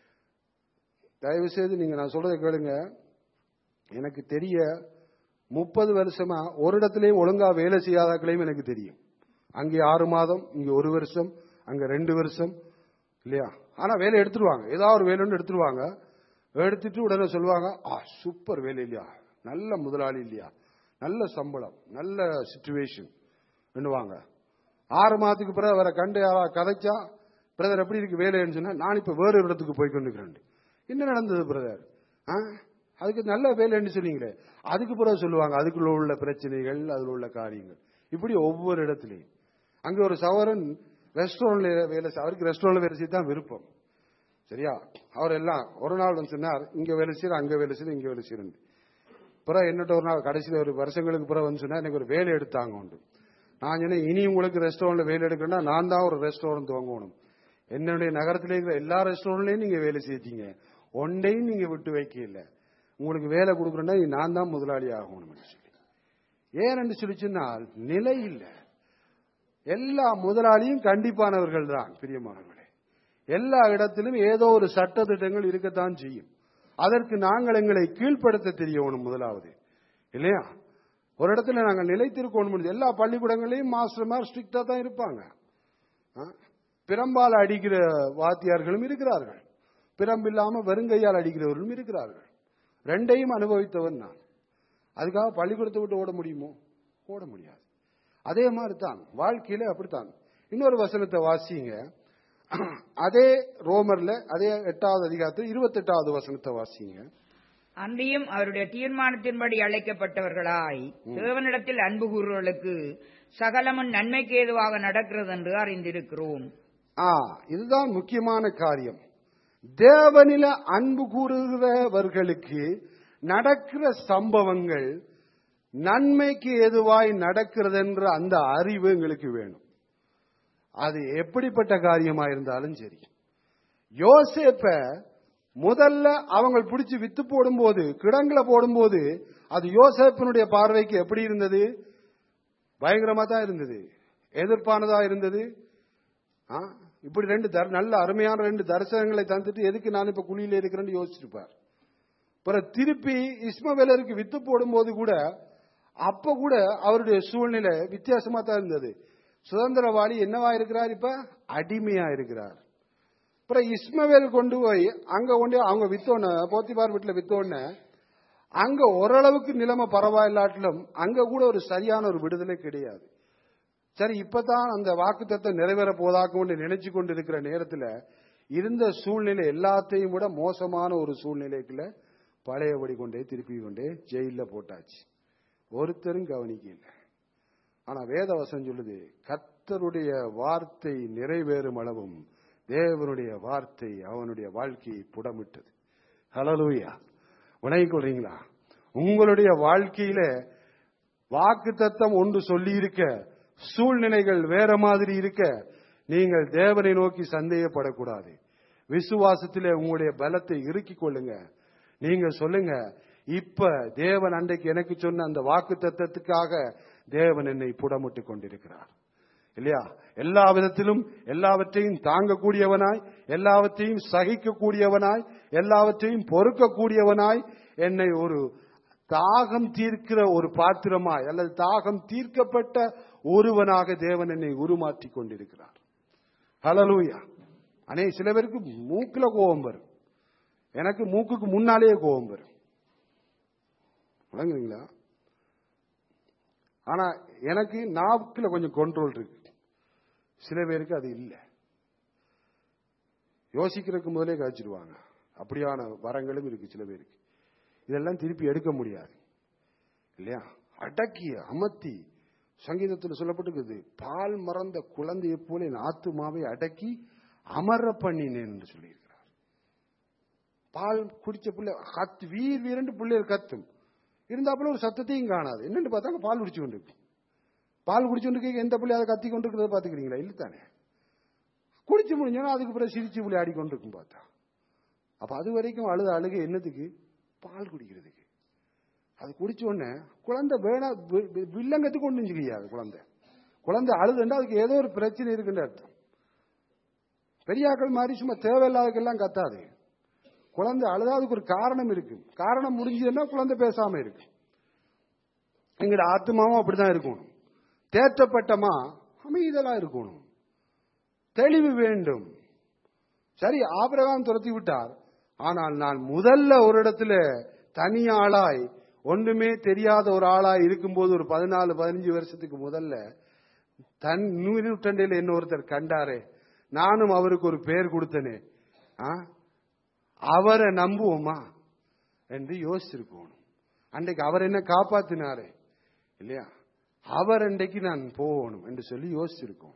தயவு செய்து நீங்க நான் சொல்றதை கேளுங்க எனக்கு தெரிய முப்பது வருஷமா ஒரு இடத்துலயும் ஒழுங்கா வேலை செய்யாதாக்களையும் எனக்கு தெரியும் அங்கே ஆறு மாதம் இங்க ஒரு வருஷம் அங்க ரெண்டு வருஷம் இல்லையா ஆனா வேலை எடுத்துருவாங்க ஏதாவது ஒரு வேலைன்னு எடுத்துருவாங்க எடுத்துட்டு உடனே சொல்லுவாங்க ஆ சூப்பர் வேலை இல்லையா நல்ல முதலாளி இல்லையா நல்ல சம்பளம் நல்ல சுச்சுவேஷன் பண்ணுவாங்க ஆறு மாதத்துக்கு பிறகு அவரை கண்டு யாரா கதைச்சா பிரதர் எப்படி இருக்கு வேலைன்னு சொன்னா நான் இப்ப வேறு இடத்துக்கு போய் கொண்டிருக்கிறேன் என்ன நடந்தது பிரதர் ஆ அதுக்கு நல்ல வேலைன்னு சொன்னீங்களே அதுக்கு பிறகு சொல்லுவாங்க அதுக்குள்ள உள்ள பிரச்சனைகள் அதுல உள்ள காரியங்கள் இப்படி ஒவ்வொரு இடத்துலையும் அங்க ஒரு சவரன் ரெஸ்டாரண்ட்ல வேலை செய்- அவருக்கு ரெஸ்டாரண்ட்ல வேலை செய்ய தான் விருப்பம் சரியா அவர் எல்லாம் ஒரு நாள் வந்து சொன்னார் இங்க வேலை செய்யற அங்க வேலை செய்யற இங்க வேலை செய்யறது பிறகு என்னட்ட ஒரு நாள் கடைசியில் ஒரு வருஷங்களுக்கு பிறகு வந்து சொன்னா எனக்கு ஒரு வேலை எடுத்தாங்க உண்டு நான் சொன்னேன் இனி உங்களுக்கு ரெஸ்டாரண்ட்ல வேலை எடுக்கணும்னா நான் தான் ஒரு ரெஸ்டாரண்ட் துவங்கணும் என்னுடைய நகரத்தில் இருக்கிற எல்லா ரெஸ்டாரண்ட்லயும் நீங்க வேலை செய்தீங்க ஒன்றையும் நீங்க விட்டு வைக்க இல்ல உங்களுக்கு வேலை கொடுக்குறேன்னா நான் தான் முதலாளி ஆகணும் சொல்லி ஏனென்று சொல்லி சொன்னால் நிலை இல்லை எல்லா முதலாளியும் கண்டிப்பானவர்கள் தான் பிரியமானவர்களே எல்லா இடத்திலும் ஏதோ ஒரு சட்ட திட்டங்கள் இருக்கத்தான் செய்யும் அதற்கு நாங்கள் எங்களை கீழ்ப்படுத்த தெரியணும் முதலாவது இல்லையா ஒரு இடத்துல நாங்கள் நிலைத்திருக்கணும் எல்லா பள்ளிக்கூடங்களையும் மாஸ்டர்மார் ஸ்ட்ரிக்டா தான் இருப்பாங்க ஆ? பிரம்பால் அடிக்கிற வாத்தியார்களும் இருக்கிறார்கள் பிரம்பில்லாம வெறுங்கையால் அடிக்கிறவர்களும் இருக்கிறார்கள் ரெண்டையும் அனுபவித்தவன் நான் அதுக்காக பள்ளிக்கூடத்தை விட்டு ஓட முடியுமோ ஓட முடியாது அதே மாதிரி தான் வாழ்க்கையில அப்படித்தான் இன்னொரு வசனத்தை வாசிங்க அதே ரோமர்ல அதே எட்டாவது அதிகாரத்தில் இருபத்தெட்டாவது வசனத்தை வாசிங்க அன்றியும் அவருடைய தீர்மானத்தின்படி அழைக்கப்பட்டவர்களாய் தேவனிடத்தில் அன்பு கூறுவர்களுக்கு சகலமும் நன்மைக்கு ஏதுவாக நடக்கிறது என்று அறிந்திருக்கிறோம் ஆ இதுதான் முக்கியமான காரியம் தேவனில அன்பு கூறுகிறவர்களுக்கு நடக்கிற சம்பவங்கள் நன்மைக்கு எதுவாய் நடக்கிறது என்ற அந்த அறிவு எங்களுக்கு வேணும் அது எப்படிப்பட்ட காரியமா இருந்தாலும் சரி யோசேப்ப முதல்ல அவங்க பிடிச்சு வித்து போடும்போது கிடங்குல போடும்போது அது யோசேப்பினுடைய பார்வைக்கு எப்படி இருந்தது பயங்கரமா தான் இருந்தது எதிர்ப்பானதா இருந்தது ஆ, இப்படி ரெண்டு தர்- நல்ல அருமையான ரெண்டு தரிசனங்களை தந்துட்டு எதுக்கு நான் இப்ப குழியில இருக்கிறேன்னு யோசிச்சிருப்பார் பிறகு திருப்பி இஸ்மவேலருக்கு வித்து போடும்போது கூட அப்ப கூட அவருடைய சூழ்நிலை வித்தியாசமா தான் இருந்தது சுதந்திரவாளி என்னவா இருக்கிறார் இப்ப அடிமையா இருக்கிறார் அப்புறம் இஸ்மவேல் கொண்டு போய் அங்க கொண்டு போய் அவங்க வித்தோன்ன போத்திபார் வீட்டுல வித்தோன்ன அங்க ஓரளவுக்கு நிலைமை பரவாயில்லாட்டிலும் அங்க கூட ஒரு சரியான ஒரு விடுதலை கிடையாது சரி இப்பதான் அந்த வாக்குத்தத்தை நிறைவேற போதாக்கும் நினைச்சு கொண்டு இருக்கிற நேரத்துல இருந்த சூழ்நிலை எல்லாத்தையும் விட மோசமான ஒரு சூழ்நிலைக்குள்ள பழையபடி கொண்டே திருப்பி கொண்டே ஜெயில போட்டாச்சு ஒருத்தரும் கவனிக்கல ஆனா வேதவசம் சொல்லுது கர்த்தருடைய வார்த்தை நிறைவேறும் அளவும் தேவனுடைய வார்த்தை அவனுடைய வாழ்க்கையை புடமிட்டது ஹலலூயா உணங்கிக் கொள்றீங்களா உங்களுடைய வாழ்க்கையில வாக்கு தத்தம் ஒன்று சொல்லி இருக்க சூழ்நிலைகள் வேற மாதிரி இருக்க நீங்கள் தேவனை நோக்கி சந்தேகப்படக்கூடாது விசுவாசத்திலே உங்களுடைய பலத்தை இறுக்கிக் கொள்ளுங்க நீங்க சொல்லுங்க இப்ப தேவன் அன்றைக்கு எனக்கு சொன்ன அந்த வாக்கு தத்தத்துக்காக தேவன் என்னை புடமிட்டு கொண்டிருக்கிறார் இல்லையா எல்லா விதத்திலும் எல்லாவற்றையும் தாங்கக்கூடியவனாய் எல்லாவற்றையும் சகிக்கக்கூடியவனாய் எல்லாவற்றையும் பொறுக்கக்கூடியவனாய் என்னை ஒரு தாகம் தீர்க்கிற ஒரு பாத்திரமாய் அல்லது தாகம் தீர்க்கப்பட்ட ஒருவனாக தேவன் என்னை உருமாற்றி கொண்டிருக்கிறார் ஹலலூயா அனே சில பேருக்கு மூக்குல கோபம் வரும் எனக்கு மூக்குக்கு முன்னாலேயே கோபம் வரும் விளங்குறீங்களா ஆனா எனக்கு நாக்குல கொஞ்சம் கண்ட்ரோல் இருக்கு சில பேருக்கு அது இல்லை யோசிக்கிறதுக்கு முதலே காய்ச்சிடுவாங்க அப்படியான வரங்களும் இருக்கு சில பேருக்கு இதெல்லாம் திருப்பி எடுக்க முடியாது இல்லையா அடக்கி அமர்த்தி சங்கீதத்தில் சொல்லப்பட்டிருக்குது பால் மறந்த குழந்தையை போல என் ஆத்துமாவை அடக்கி அமர பண்ணினேன் என்று சொல்லியிருக்கிறார் பால் குடிச்ச பிள்ளை கத்து வீர் வீரண்டு பிள்ளைகள் கத்தும் இருந்தாப்புல ஒரு சத்தத்தையும் காணாது என்னன்னு பார்த்தாங்க பால் குடிச்சு கொண்டு இருக்கு. பால் குடிச்சு கொண்டு இருக்க எந்த பிள்ளை அதை கத்தி கொண்டு இருக்கிறத பாத்துக்கிறீங்களா இல்ல தானே குடிச்சு முடிஞ்சோன்னா அதுக்கு பிறகு சிரிச்சு விளையாடி கொண்டு இருக்கும் பார்த்தா அப்ப அது வரைக்கும் அழுத அழுக என்னத்துக்கு பால் குடிக்கிறதுக்கு அது குடிச்ச உடனே குழந்தை வேணா வி- வி- வில்லங்கத்துக்கு ஒன்றும் செய்யாது குழந்தை குழந்தை அழுதுண்டா அதுக்கு ஏதோ ஒரு பிரச்சனை இருக்குன்ற அர்த்தம் பெரியாக்கள் மாதிரி சும்மா தேவையில்லாததுக்கெல்லாம் கத்தாது குழந்தை அழுதா அதுக்கு ஒரு காரணம் இருக்கு காரணம் முடிஞ்சதுன்னா குழந்தை பேசாம இருக்கு எங்கட ஆத்மாவும் அப்படிதான் இருக்கணும் தேற்றப்பட்டமா அமைதலா இருக்கணும் தெளிவு வேண்டும் சரி ஆபிரகாம் துரத்தி விட்டார் ஆனால் நான் முதல்ல ஒரு இடத்துல தனி ஆளாய் ஒன்றுமே தெரியாத ஒரு ஆளாய் இருக்கும்போது ஒரு பதினாலு பதினஞ்சு வருஷத்துக்கு முதல்ல தன் நூற்றண்டையில் என்ன ஒருத்தர் கண்டாரே நானும் அவருக்கு ஒரு பேர் கொடுத்தனே ஆ? அவரை நம்புவோமா என்று யோசிச்சிருக்கணும் அன்றைக்கு அவர் என்ன காப்பாத்தினாரே இல்லையா அவர் அன்றைக்கு நான் போகணும் என்று சொல்லி யோசிச்சிருக்கோம்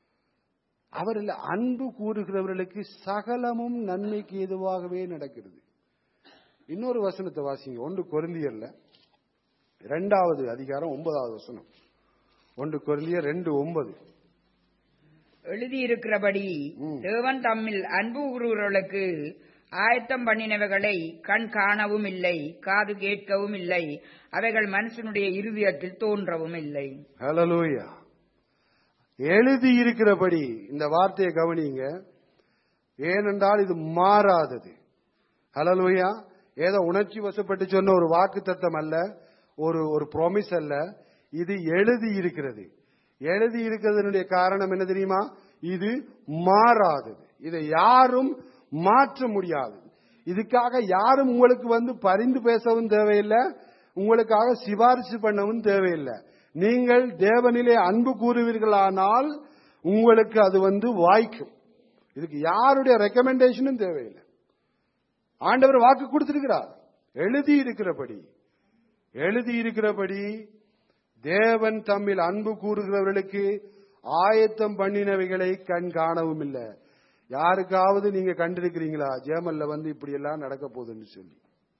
அவரில் அன்பு கூறுகிறவர்களுக்கு சகலமும் நன்மைக்கு ஏதுவாகவே நடக்கிறது இன்னொரு வசனத்தை வாசிங்க ஒன்று கொருந்தியர்ல இரண்டாவது அதிகாரம் ஒன்பதாவது வசனம் ஒன்று கொருந்தியர் ரெண்டு ஒன்பது எழுதியிருக்கிறபடி ம். தேவன் தம்மில் அன்பு கூறுகிறவர்களுக்கு ஆயத்தம் பண்ணினவைகளை கண் காணவும் இல்லை காது கேட்கவும் இல்லை அவைகள் மனுஷனுடைய இருதயத்தில் தோன்றவும் இல்லை ஹalleluya எழுதி இருக்கிறபடி இந்த வார்த்தையை கவனிங்க ஏனென்றால் இது மாறாதது ஹalleluya ஏதோ உணர்ச்சி வசப்பட்டு சொன்ன ஒரு வாக்கு தத்தம் அல்ல ஒரு ஒரு ப்ராமிஸ் அல்ல இது எழுதி இருக்கிறது எழுதி இருக்கிறதனுடைய காரணம் என்ன தெரியுமா இது மாறாதது இதை யாரும் மாற்ற முடியாது இதுக்காக யாரும் உங்களுக்கு வந்து பரிந்து பேசவும் தேவையில்லை உங்களுக்காக சிபாரிசு பண்ணவும் தேவையில்லை நீங்கள் தேவனிலே அன்பு கூறுவீர்களானால் உங்களுக்கு அது வந்து வாய்க்கும் இதுக்கு யாருடைய ரெக்கமெண்டேஷனும் தேவையில்லை ஆண்டவர் வாக்கு கொடுத்திருக்கிறார் எழுதி இருக்கிறபடி எழுதி இருக்கிறபடி தேவன் தம்மில் அன்பு கூறுகிறவர்களுக்கு ஆயத்தம் பண்ணினவைகளை கண் காணவும் இல்லை யாருக்காவது நீங்க கண்டிருக்கிறீங்களா ஜேமல்ல வந்து இப்படி எல்லாம் நடக்க போகுதுன்னு சொல்லி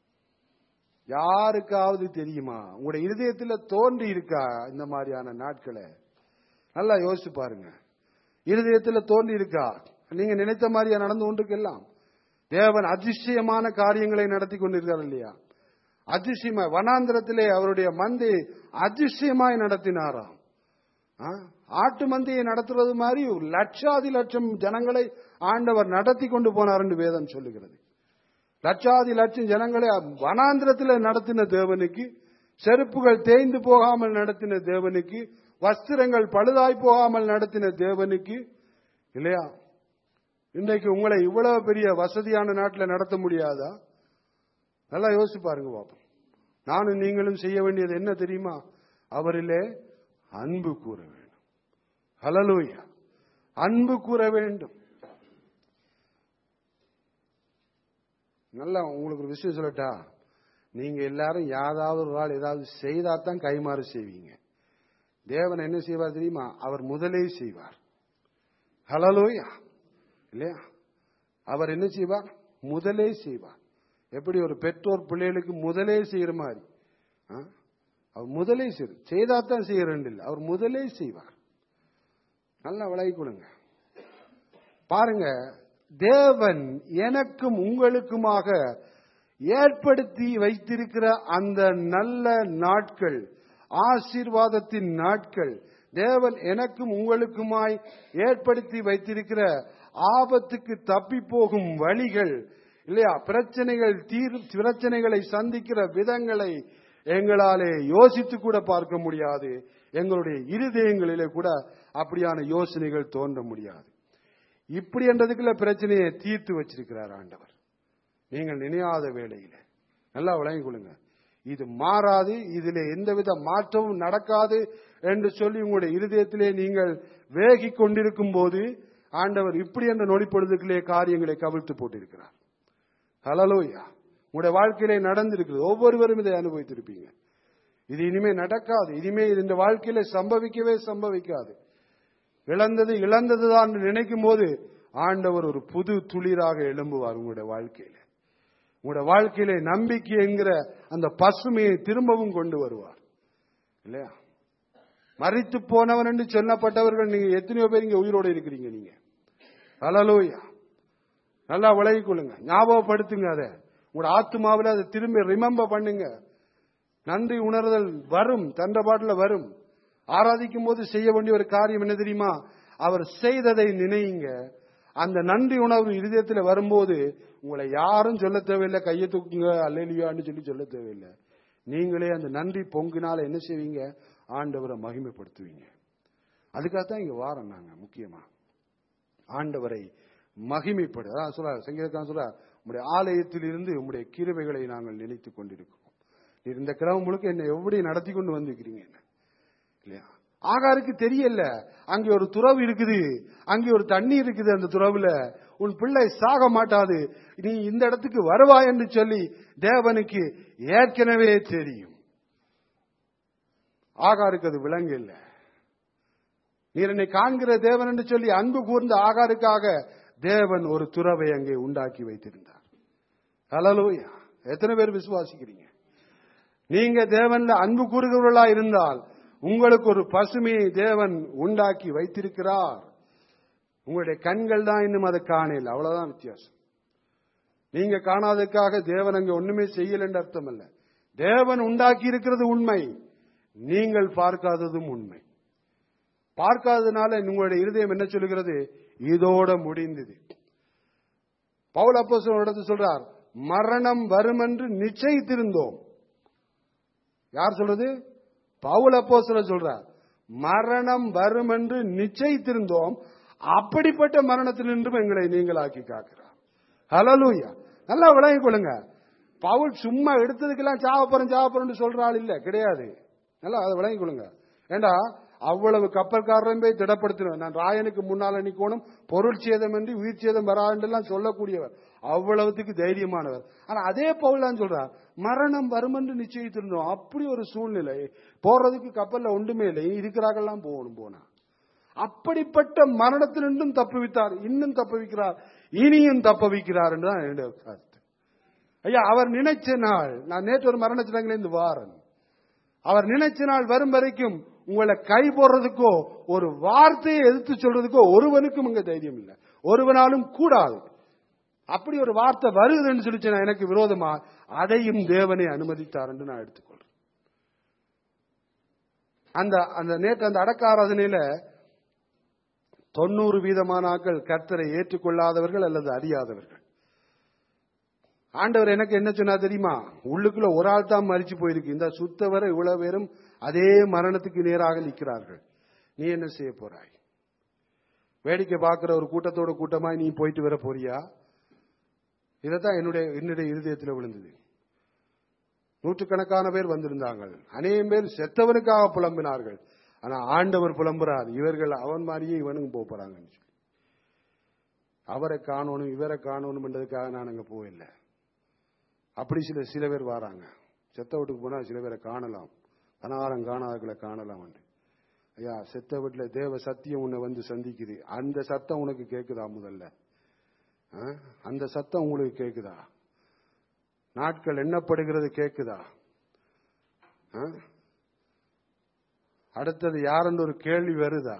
யாருக்காவது தெரியுமா உங்களுடைய இருதயத்துல தோன்றி இருக்கா இந்த மாதிரியான நாட்களை நல்லா யோசிச்சு பாருங்க இருதயத்துல தோன்றி இருக்கா நீங்க நினைத்த மாதிரியா நடந்து கொண்டிருக்கலாம் தேவன் அதிசயமான காரியங்களை நடத்தி கொண்டிருக்கார் இல்லையா அதிசயமாய் வனாந்திரத்திலே அவருடைய மந்தை அதிசயமாய் நடத்தினாராம் ஆ? ஆட்டு மந்தையை நடத்துறது மாதிரி ஒரு லட்சாதி லட்சம் ஜனங்களை ஆண்டவர் நடத்தி கொண்டு போனார் என்று வேதம் சொல்லுகிறது லட்சாதி லட்சம் ஜனங்களை வனாந்திரத்தில் நடத்தின தேவனுக்கு செருப்புகள் தேய்ந்து போகாமல் நடத்தின தேவனுக்கு வஸ்திரங்கள் பழுதாய் போகாமல் நடத்தின தேவனுக்கு இல்லையா இன்றைக்கு உங்களை இவ்வளவு பெரிய வசதியான நாட்டில் நடத்த முடியாதா நல்லா யோசிச்சு பாருங்க பாப்போம் நானும் நீங்களும் செய்ய வேண்டியது என்ன தெரியுமா அவரிலே அன்பு கூற வேண்டும் ஹலலூயா அன்பு கூற வேண்டும் நல்லா உங்களுக்கு ஒரு விஷயம் சொல்லட்டா நீங்க எல்லாரும் யாராவது ஒரு ஆள் ஏதாவது செய்தா தான் கைமாறு செய்வீங்க தேவன் என்ன செய்வார் தெரியுமா அவர் முதலே செய்வார் ஹலலோயா இல்லையா அவர் என்ன செய்வார் முதலே செய்வார் எப்படி ஒரு பெற்றோர் பிள்ளைகளுக்கு முதலே செய்யற மாதிரி ஆ? அவர் முதலே செய்து செய்தாத்தான் செய்யறேன் இல்லை அவர் முதலே செய்வார் நல்லா விலகி கொடுங்க பாருங்க தேவன் எனக்கும் உங்களுக்குமாக ஏற்படுத்தி வைத்திருக்கிற அந்த நல்ல நாட்கள் ஆசீர்வாதத்தின் நாட்கள் தேவன் எனக்கும் உங்களுக்குமாய் ஏற்படுத்தி வைத்திருக்கிற ஆபத்துக்கு தப்பி போகும் வழிகள் இல்லையா பிரச்சனைகள் தீர் பிரச்சனைகளை சந்திக்கிற விதங்களை எங்களாலே யோசித்து கூட பார்க்க முடியாது எங்களுடைய இருதயங்களிலே கூட அப்படியான யோசனைகள் தோன்ற முடியாது இப்படி என்றதுக்குள்ள பிரச்சனையை தீர்த்து வச்சிருக்கிறார் ஆண்டவர் நீங்கள் நினையாத வேளையில நல்லா விளங்கிக் கொள்ளுங்க இது மாறாது இதிலே எந்தவித மாற்றமும் நடக்காது என்று சொல்லி உங்களுடைய இருதயத்திலே நீங்கள் வேகிக் கொண்டிருக்கும் போது ஆண்டவர் இப்படி என்ற நொடிப்பொழுதுகளே காரியங்களை கவிழ்த்து போட்டிருக்கிறார் ஹலலோயா உங்களுடைய வாழ்க்கையிலே நடந்திருக்கிறது ஒவ்வொருவரும் இதை அனுபவித்திருப்பீங்க இது இனிமே நடக்காது இனிமே இது இந்த வாழ்க்கையில சம்பவிக்கவே சம்பவிக்காது இழந்தது இழந்ததுதான் என்று நினைக்கும் போது ஆண்டவர் ஒரு புது துளிராக எழும்புவார் உங்களுடைய வாழ்க்கையில உங்களுடைய வாழ்க்கையிலே நம்பிக்கை என்கிற அந்த பசுமையை திரும்பவும் கொண்டு வருவார் இல்லையா மறித்து போனவன் என்று சொல்லப்பட்டவர்கள் நீங்க எத்தனையோ பேர் இங்க உயிரோடு இருக்கிறீங்க நீங்க ஹalleluya நல்லா விலகிக் கொள்ளுங்க ஞாபகப்படுத்துங்க அதை உங்களோட ஆத்மாவில் அதை திரும்பி ரிமெம்பர் பண்ணுங்க நன்றி உணர்தல் வரும் தண்டபாட்டுல வரும் ஆராதிக்கும் போது செய்ய வேண்டிய ஒரு காரியம் என்ன தெரியுமா அவர் செய்ததை நினையுங்க அந்த நன்றி உணர்வு இருதயத்தில் வரும்போது உங்களை யாரும் சொல்ல தேவையில்லை கையை தூக்குங்க அல்லையான்னு சொல்லி சொல்ல தேவையில்லை நீங்களே அந்த நன்றி பொங்குனால என்ன செய்வீங்க ஆண்டவரை மகிமைப்படுத்துவீங்க அதுக்காகத்தான் இங்க வாரம் நாங்க முக்கியமா ஆண்டவரை மகிமைப்படு அதான் சொல்ற சங்கீதக்காரன் சொல்ற உங்களுடைய ஆலயத்தில் இருந்து உங்களுடைய கிருபைகளை நாங்கள் நினைத்துக் கொண்டிருக்கிறோம் நீர் இந்த கிரமம் முழுக்க என்ன எப்படி நடத்தி கொண்டு வந்திருக்கிறீங்க என்ன இல்லையா ஆகாருக்கு தெரியல அங்கே ஒரு துறவு இருக்குது அங்கே ஒரு தண்ணி இருக்குது அந்த துறவுல உன் பிள்ளை சாக மாட்டாது நீ இந்த இடத்துக்கு வருவாய் என்று சொல்லி தேவனுக்கு ஏற்கனவே தெரியும் ஆகாருக்கு அது விளங்கு இல்ல நீர் என்னை காண்கிற தேவன் என்று சொல்லி அன்பு கூர்ந்த ஆகாருக்காக தேவன் ஒரு துறவை அங்கே உண்டாக்கி வைத்திருந்தார் ஹalleluya எத்தனை பேர் விசுவாசிக்கிறீங்க நீங்க தேவன்ல அன்பு கூறுகிறவர்களா இருந்தால் உங்களுக்கு ஒரு பசுமையை தேவன் உண்டாக்கி வைத்திருக்கிறார் உங்களுடைய கண்கள் தான் இன்னும் அதை காணல அவ்வளவுதான் வித்தியாசம் நீங்க காணாததுக்காக தேவன் அங்க ஒண்ணுமே செய்யல என்று அர்த்தம் அல்ல தேவன் உண்டாக்கி இருக்கிறது உண்மை நீங்கள் பார்க்காததும் உண்மை பார்க்காததுனால உங்களுடைய இருதயம் என்ன சொல்லுகிறது இதோட முடிந்தது பவுல் அப்போ சொல்றார் மரணம் வரும் என்று நிச்சயித்திருந்தோம் யார் சொல்றது பவுல் அப்போ சொல்றார் மரணம் வரும் என்று நிச்சயித்திருந்தோம் அப்படிப்பட்ட மரணத்தினின்றும் எங்களை நீங்களாக்கி காக்கிறார் ஹலலூயா நல்லா விளங்கிக் கொள்ளுங்க பவுல் சும்மா எடுத்ததுக்கெல்லாம் சாவப்பறம் சாவப்பறம் சொல்ற ஆள் இல்ல கிடையாது நல்லா அதை விளங்கிக் கொள்ளுங்க ஏண்டா அவ்வளவு கப்பல்காரரையும் போய் திடப்படுத்தினவர் நான் ராயனுக்கு முன்னால் நிக்கணும் பொருள் சேதம் என்று உயிர் சேதம் வராண்டெல்லாம் சொல்லக்கூடியவர் அவ்வளவுத்துக்கு தைரியமானவர் ஆனா அதே பவுல் தான் சொல்றார் மரணம் வரும் என்று நிச்சயித்திருந்தோம் அப்படி ஒரு சூழ்நிலை போறதுக்கு கப்பல்ல ஒன்றுமே இல்லை இருக்கிறார்கள்லாம் போகணும் போனா அப்படிப்பட்ட மரணத்திலிருந்தும் தப்புவித்தார் இன்னும் தப்புவிக்கிறார் இனியும் தப்புவிக்கிறார் என்றுதான் என்னுடைய கருத்து ஐயா அவர் நினைச்ச நாள் நான் நேற்று ஒரு மரணச்சிடங்களிலிருந்து வாரன் அவர் நினைச்ச நாள் வரும் வரைக்கும் உங்களை கை போடுறதுக்கோ ஒரு வார்த்தையை எதிர்த்து சொல்றதுக்கோ ஒருவனுக்கும் இங்க தைரியம் இல்லை ஒருவனாலும் கூடாது அப்படி ஒரு வார்த்தை வருதுன்னு சொல்லிச்சு நான் எனக்கு விரோதமா அதையும் தேவனை அனுமதித்தார் என்று நான் எடுத்துக்கொள்றேன் அந்த அந்த நேற்று அந்த அடக்க ஆராதனையில தொண்ணூறு வீதமான ஆக்கள் கர்த்தரை ஏற்றுக்கொள்ளாதவர்கள் அல்லது அறியாதவர்கள் ஆண்டவர் எனக்கு என்ன சொன்னா தெரியுமா உள்ளுக்குள்ள ஒரு ஆள் தான் மறிச்சு போயிருக்கு இந்த சுத்தவரை இவ்வளவு பேரும் அதே மரணத்துக்கு நேராக நிற்கிறார்கள் நீ என்ன செய்ய போறாய் வேடிக்கை பார்க்கிற ஒரு கூட்டத்தோட கூட்டமாய் நீ போயிட்டு வர போறியா இதைத்தான் என்னுடைய என்னுடைய இருதயத்தில் விழுந்தது நூற்றுக்கணக்கான பேர் வந்திருந்தாங்க அநேகம் பேர் செத்தவனுக்காக புலம்பினார்கள் ஆனா ஆண்டவர் புலம்புறார் இவர்கள் அவன் மாதிரியே இவனுக்கு போக போறாங்கன்னு சொல்லி அவரை காணணும் இவரை காணணும்ன்றதுக்காக நான் அங்க போயில்லை அப்படி சில சில பேர் வராங்க செத்த வீட்டுக்கு போனா சில பேரை காணலாம் கனகாரம் காணாதக்களை காணலாம் ஐயா செத்த வீட்டுல தேவ சத்தியம் உன்னை வந்து சந்திக்குது அந்த சத்தம் உனக்கு கேக்குதா முதல்ல ஆ? அந்த சத்தம் உங்களுக்கு கேக்குதா நாட்கள் எண்ணப்படுகிறது கேக்குதா ஆ? அடுத்தது யாருன்னு ஒரு கேள்வி வருதா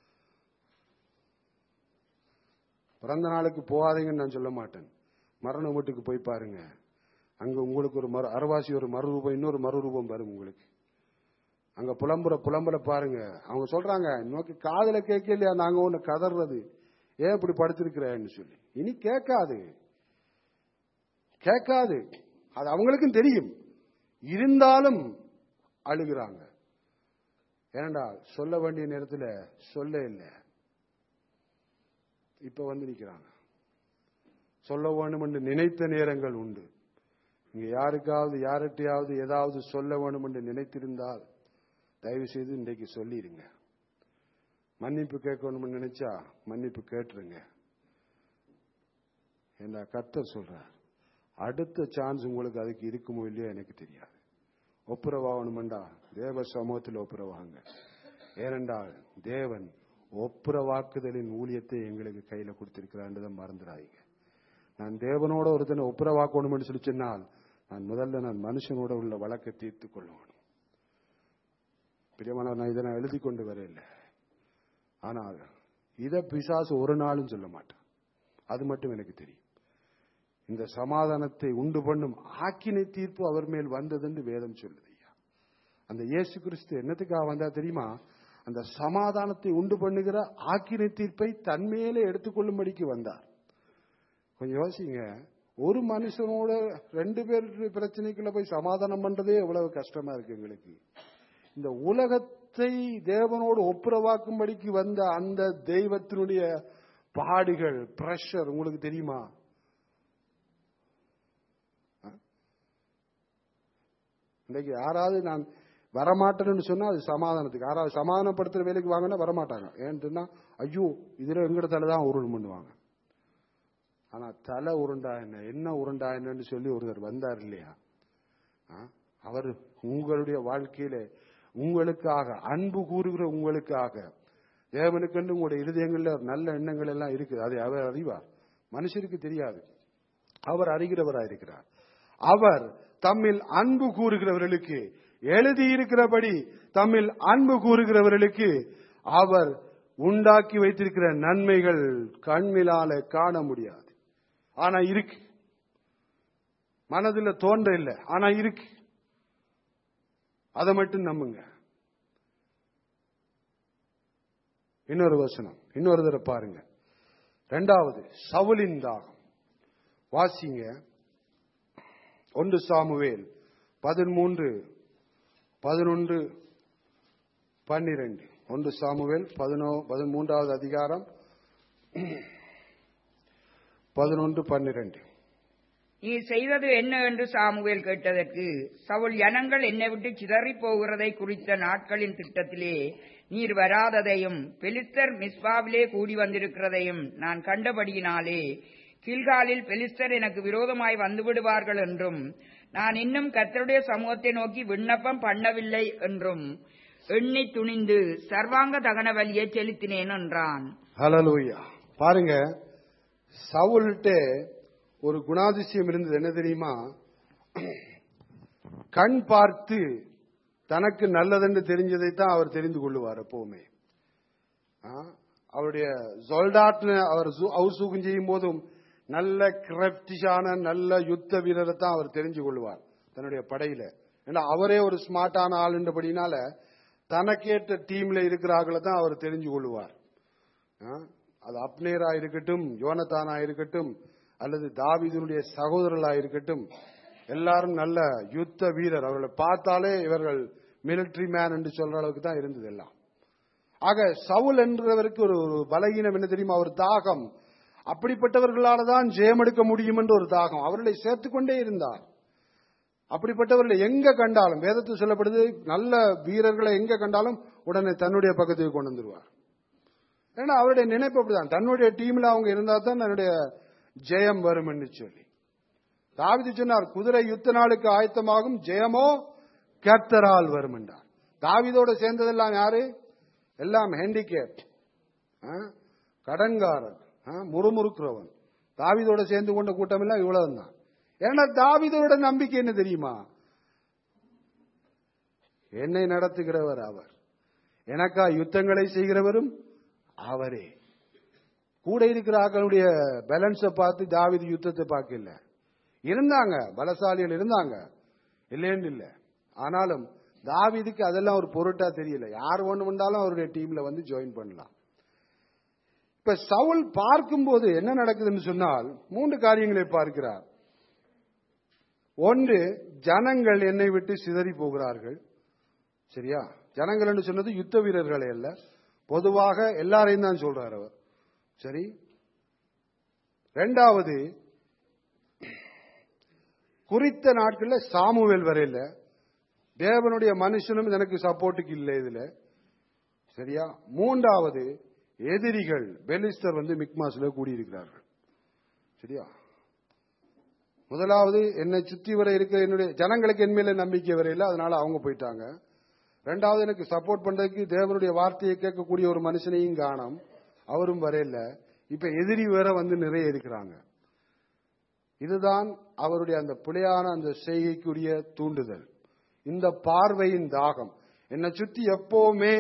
பிறந்த நாளுக்கு போகாதீங்கன்னு நான் சொல்ல மாட்டேன் மரண வீட்டுக்கு போய் பாருங்க அங்க உங்களுக்கு ஒரு மறு அறவாசி ஒரு மறுரூபம் இன்னொரு மறுரூபம் வரும் உங்களுக்கு அங்க புலம்புற புலம்புற பாருங்க அவங்க சொல்றாங்க நோக்கி காதுல கேட்கலையா நாங்க ஒண்ணு கதறது ஏன் இப்படி படுத்திருக்கிறேன்னு சொல்லி இனி கேட்காது கேட்காது அது அவங்களுக்கும் தெரியும் இருந்தாலும் அழுகிறாங்க ஏனண்டா சொல்ல வேண்டிய நேரத்தில் சொல்ல இல்லை இப்ப வந்து நிக்கிறாங்க சொல்ல வேணும் என்று நினைத்த நேரங்கள் உண்டு இங்க யாருக்காவது யார்கிட்டயாவது ஏதாவது சொல்ல வேணும் என்று நினைத்திருந்தால் தயவு செய்து இன்றைக்கு சொல்லிடுங்க மன்னிப்பு கேட்கணும்னு நினைச்சா மன்னிப்பு கேட்டுருங்க என்ன கர்த்தர் சொல்றார் அடுத்த சான்ஸ் உங்களுக்கு அதுக்கு இருக்குமோ இல்லையோ எனக்கு தெரியாது ஒப்புரவாகணுமெண்டா தேவ சமூகத்தில் ஒப்புரவாங்க ஏனென்றால் தேவன் ஒப்புரவாக்குதலின் ஊழியத்தை எங்களுக்கு கையில கொடுத்திருக்கிறான்றதை மறந்துடாதீங்க நான் தேவனோட ஒருத்தனை ஒப்புரவாக்கணும்னு சொல்லி சொன்னால் நான் முதல்ல நான் மனுஷனோட உள்ள வழக்கை தீர்த்து கொள்ளணும் பிரியமான நான் இதை நான் எழுதி கொண்டு வரையில்லை ஆனால் இதை பிசாசு ஒரு நாளும் சொல்ல மாட்டான் அது மட்டும் எனக்கு தெரியும் இந்த சமாதானத்தை உண்டு பண்ணும் ஆக்கினை தீர்ப்பு அவர் மேல் வந்ததுன்னு வேதம் சொல்லுது ஐயா அந்த இயேசு கிறிஸ்து என்னத்துக்காக வந்தா தெரியுமா அந்த சமாதானத்தை உண்டு பண்ணுகிற ஆக்கினை தீர்ப்பை தன்மேலே எடுத்துக்கொள்ளும்படிக்கு வந்தார் கொஞ்சம் யோசிங்க ஒரு மனுஷனோட ரெண்டு பேர் பிரச்சனைக்குள்ள போய் சமாதானம் பண்றதே எவ்வளவு கஷ்டமா இருக்கு எங்களுக்கு இந்த உலகத்தை தேவனோடு ஒப்புரவாக்கும்படிக்கு வந்த அந்த தெய்வத்தினுடைய பாடுகள் பிரஷர் உங்களுக்கு தெரியுமா இன்னைக்கு யாராவது நான் வரமாட்டேன்னு சொன்னா அது சமாதானத்துக்கு யாராவது சமாதானப்படுத்துற வேலைக்கு வாங்கினா வரமாட்டாங்க ஏன்னு சொன்னா ஐயோ இதுல எங்கட தலை தான் உருள் பண்ணுவாங்க ஆனா தலை உருண்டா என்ன என்ன உருண்டா என்னன்னு சொல்லி ஒருத்தர் வந்தார் இல்லையா ஆ? அவர் உங்களுடைய வாழ்க்கையில உங்களுக்காக அன்பு கூறுகிற உங்களுக்காக தேவனுக்கென்று உங்களுடைய இருதயங்கள்ல நல்ல எண்ணங்கள் எல்லாம் இருக்குது அதை அவர் அறிவார் மனுஷருக்கு தெரியாது அவர் அறிகிறவராயிருக்கிறார் அவர் தம்மில் அன்பு கூறுகிறவர்களுக்கு எழுதியிருக்கிறபடி தம்மில் அன்பு கூறுகிறவர்களுக்கு அவர் உண்டாக்கி வைத்திருக்கிற நன்மைகள் கண்ணிலால காண முடியாது ஆனா இருக்கு மனதில் தோன்ற இல்லை ஆனா இருக்கு அதை மட்டும் நம்புங்க இன்னொரு வசனம் இன்னொரு தடவை பாருங்க ரெண்டாவது சவுலின் தாகம் வாசிங்க ஒன்று சாமுவேல் பதிமூன்று பதினொன்று பன்னிரண்டு ஒன்று சாமுவேல் பதினோ பதிமூன்றாவது அதிகாரம் பதினொன்று பன்னிரண்டு நீ செய்தது என்ன என்று சாமுவேல் கேட்டதற்கு சவுல் ஜனங்கள் என்னை விட்டு சிதறிப் போகிறதை குறித்த நாட்களின் திட்டத்திலே நீர் வராததையும் பெலிஸ்தர் மிஸ்பாவிலே கூடி வந்திருக்கிறதையும் நான் கண்டபடியினாலே கில்காலில் பெலிஸ்தர் எனக்கு விரோதமாய் வந்துவிடுவார்கள் என்றும் நான் இன்னும் கர்த்தருடைய சமூகத்தை நோக்கி விண்ணப்பம் பண்ணவில்லை என்றும் எண்ணி துணிந்து சர்வாங்க தகன வலியை செலுத்தினேன் என்றான் ஹalleluya பாருங்க சவுல்கிட்ட ஒரு குணாதிசயம் இருந்தது என்ன தெரியுமா கண் பார்த்து தனக்கு நல்லதென்று தெரிஞ்சதை தான் அவர் தெரிந்து கொள்ளுவார் எப்பவுமே ஆ, அவருடைய ஜொல்டாட்னு அவர் அவுசூகம் செய்யும் போதும் நல்ல கிரப்டிஷான நல்ல யுத்த வீரரை தான் அவர் தெரிஞ்சு கொள்வார் தன்னுடைய படையில ஏன்னா அவரே ஒரு ஸ்மார்ட்டான ஆளுன்றபடினால தனக்கேற்ற டீம்ல இருக்கிறார்களை தான் அவர் தெரிஞ்சு கொள்வார் ஆ, அது அப்னேரா இருக்கட்டும் யோனத்தானா இருக்கட்டும் அல்லது தாவீதுனுடைய சகோதரர்களா இருக்கட்டும் எல்லாரும் நல்ல யுத்த வீரர் அவர்களை பார்த்தாலே இவர்கள் மிலிட்டரி மேன் என்று சொல்ற அளவுக்கு தான் இருந்தது எல்லாம் ஆக சவுல் என்றவருக்கு ஒரு ஒரு பலகீனம் என்ன தெரியுமா ஒரு தாகம் அப்படிப்பட்டவர்களால தான் ஜெயம் எடுக்க முடியும் என்று ஒரு தாகம் அவர்களை சேர்த்துக்கொண்டே இருந்தார் அப்படிப்பட்டவர்களை எங்க கண்டாலும் வேதத்தில் சொல்லப்படுது நல்ல வீரர்களை எங்க கண்டாலும் உடனே தன்னுடைய பக்கத்துக்கு கொண்டு வந்துருவார் ஏன்னா அவருடைய நினைப்பு அப்படிதான் தன்னுடைய டீம்ல அவங்க இருந்தா தான் தன்னுடைய ஜெயம் வரும் என்று சொல்லி தாவிது சொன்னார் குதிரை யுத்த நாளுக்கு ஆயத்தமாகும் ஜெயமோ கர்த்தரால் வரும் என்றார் தாவிதோட சேர்ந்ததெல்லாம் யாரு எல்லாம் ஹேண்டிகேப் கடன்காரன் ஆ, முறுமுறுக்கிறவன் தாவிதோட சேர்ந்து கொண்ட கூட்டம் எல்லாம் இவ்வளவுதான் ஏன்னா தாவிதோட நம்பிக்கை என்ன தெரியுமா என்னை நடத்துகிறவர் அவர் எனக்கா யுத்தங்களை செய்கிறவரும் அவரே கூட இருக்கிற ஆக்களுடைய பேலன்ஸை பார்த்து தாவீது யுத்தத்தை பார்க்கல இருந்தாங்க பலசாலிகள் இருந்தாங்க இல்லைன்னு இல்ல ஆனாலும் தாவீதுக்கு அதெல்லாம் ஒரு பொருட்டா தெரியல யார் ஒன்று வந்தாலும் அவருடைய டீம்ல வந்து ஜாயின் பண்ணலாம் இப்ப சவுல் பார்க்கும்போது என்ன நடக்குதுன்னு சொன்னால் மூன்று காரியங்களை பார்க்கிறார் ஒன்று ஜனங்கள் என்னை விட்டு சிதறி போகிறார்கள் சரியா ஜனங்கள் என்று சொன்னது யுத்த வீரர்களை அல்ல பொதுவாக எல்லாரையும் தான் சொல்றார் அவர் சரி ரெண்டாவது குறித்த நாட்கள்ல சாமுவேல் வரையில தேவனுடைய மனுஷனும் எனக்கு சப்போர்ட்டுக்கு இல்லை இதுல சரியா மூன்றாவது எதிரிகள் பெலிஸ்தர் வந்து மிக்மாஸ்ல கூடியிருக்கிறார்கள் சரியா முதலாவது என்னை சுத்தி வர இருக்கிற என்னுடைய ஜனங்களுக்கு என் மேல நம்பிக்கை வரையில அதனால அவங்க போயிட்டாங்க ரெண்டாவது எனக்கு சப்போர்ட் பண்றதுக்கு தேவனுடைய வார்த்தையை கேட்கக்கூடிய ஒரு மனுஷனையும் காணோம் அவரும் வரையில இப்ப எதிரி வேற வந்து நிறைய இருக்கிறாங்க இதுதான் அவருடைய அந்த பிழையான அந்த செய்கைக்குரிய தூண்டுதல் இந்த பார்வையின் தாகம் என்னை சுத்தி எப்பவுமே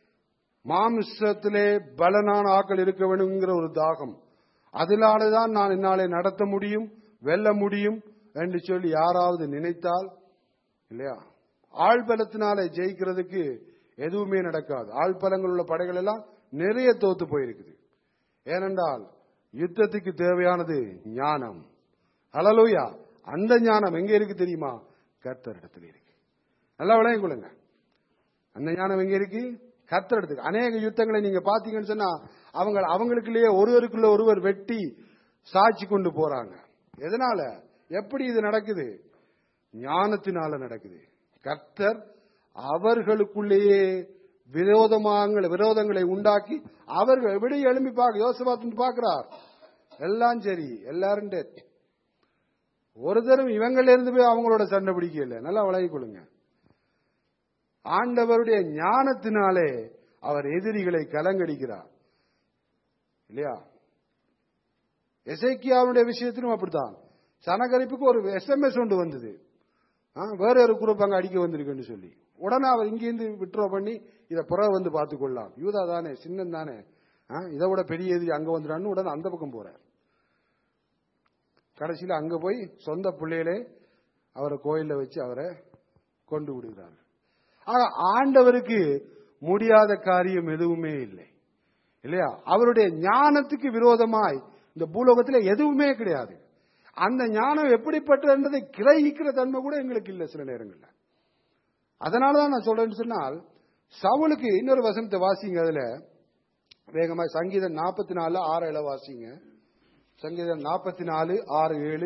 மாமிசத்திலே பலனான ஆக்கள் இருக்க வேணுங்கிற ஒரு தாகம் அதனாலதான் நான் என்னாலே நடத்த முடியும் வெல்ல முடியும் என்று சொல்லி யாராவது நினைத்தால் இல்லையா ஆழ்பலத்தினாலே ஜெயிக்கிறதுக்கு எதுவுமே நடக்காது ஆழ்பலங்கள் உள்ள படைகள் எல்லாம் நிறைய தோத்து போயிருக்குது ஏனென்றால் யுத்தத்துக்கு தேவையானது ஞானம் ஹலலூயா அந்த ஞானம் எங்க இருக்கு தெரியுமா கர்த்தர் இடத்துல இருக்கு நல்லா விளையம் கொள்ளுங்க அந்த ஞானம் எங்க இருக்கு கர்த்தர் இடத்துக்கு அநேக யுத்தங்களை நீங்க பாத்தீங்கன்னு சொன்னா அவங்க அவங்களுக்குள்ளேயே ஒருவருக்குள்ள ஒருவர் வெட்டி சாட்சி கொண்டு போறாங்க எதனால எப்படி இது நடக்குது ஞானத்தினால நடக்குது கர்த்தர் அவர்களுக்குள்ளேயே விரோதமாக விரோதங்களை உண்டாக்கி அவர்கள் விட எழும்பி பார்க்க யோசபாத்து பார்க்கிறார் எல்லாம் சரி எல்லாரும் dead. ஒரு தரம் இவங்கள இருந்து போய் அவங்களோட சண்டை பிடிக்கல நல்லா வழங்கிக் கொள்ளுங்க ஆண்டவருடைய ஞானத்தினாலே அவர் எதிரிகளை கலங்கடிக்கிறார் இல்லையா எசைக்கியாவுடைய விஷயத்திலும் அப்படித்தான் சனகரிப்புக்கு ஒரு எஸ்எம்எஸ் ஒன்று வந்தது ஆ, வேற ஒரு குரூப் அங்க அடிக்க வந்திருக்குன்னு சொல்லி உடனே அவர் இங்கிருந்து விட்ரோ பண்ணி இதை புற வந்து பார்த்து கொள்ளலாம் யூதா தானே சின்னம் தானே ஆ, இதை விட பெரிய எதிரி அங்க வந்துடான்னு உடனே அந்த பக்கம் போறார் கடைசியில் அங்க போய் சொந்த பிள்ளைகளே அவரை கோயில்ல வச்சு அவரை கொண்டு விடுகிறார் ஆனா ஆண்டவருக்கு முடியாத காரியம் எதுவுமே இல்லை இல்லையா அவருடைய ஞானத்துக்கு விரோதமாய் இந்த பூலோகத்தில் எதுவுமே கிடையாது அந்த ஞானம் எப்படிப்பட்டதுன்றதை கிரகிக்கிற தன்மை கூட எங்களுக்கு இல்லை சில நேரங்கள்ல அதனால தான் நான் சொல்றேன்னு சொன்னால் சவுலுக்கு இன்னொரு வசனத்தை வாசிங்க அதுல வேகமா சங்கீதம் நாற்பத்தி நாலு ஆறு ஏழு வாசிங்க சங்கீதம் நாற்பத்தி நாலு ஆறு ஏழு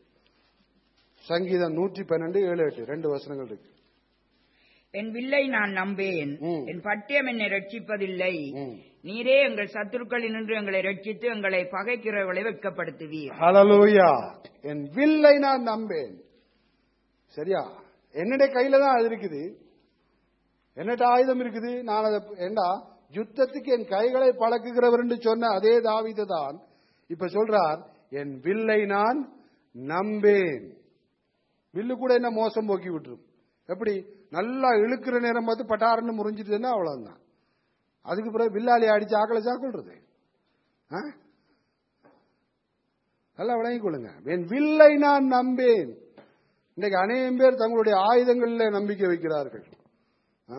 சங்கீதம் நூற்றி பன்னெண்டு ஏழு எட்டு ரெண்டு வசனங்கள் இருக்கு என் வில்லை நான் நம்பேன் ம். என் பட்டியம் என்னை ரட்சிப்பதில்லை ம். நீரே எங்கள் சத்துருக்களில் நின்று எங்களை ரட்சித்து எங்களை பகைக்கிறவர்களை வெட்கப்படுத்துவீர் ஹalleluya என் வில்லை நான் நம்பேன் சரியா என்னுடைய கையில தான் அது இருக்குது என்னட்ட ஆயுதம் இருக்குது நான் அதை ஏண்டா யுத்தத்துக்கு என் கைகளை பழக்குகிறவர் என்று சொன்ன அதே தாவீது தான் இப்ப சொல்றார் என் வில்லை நான் நம்பேன் வில்லு கூட என்ன மோசம் போக்கி விட்டுரும் எப்படி நல்லா இழுக்கிற நேரம் பார்த்து பட்டாரன்னு முறிஞ்சிட்டுன்னா அவ்வளவுதான் அதுக்கு பிறகு வில்லாலி அடிச்சு ஆக்களை சாக்கொள்றது ஆ நல்லா விளங்கிக் கொள்ளுங்க என் வில்லை நான் நம்பேன் இன்னைக்கு அநேகம் பேர் தங்களுடைய ஆயுதங்களில் நம்பிக்கை வைக்கிறார்கள் ஆ?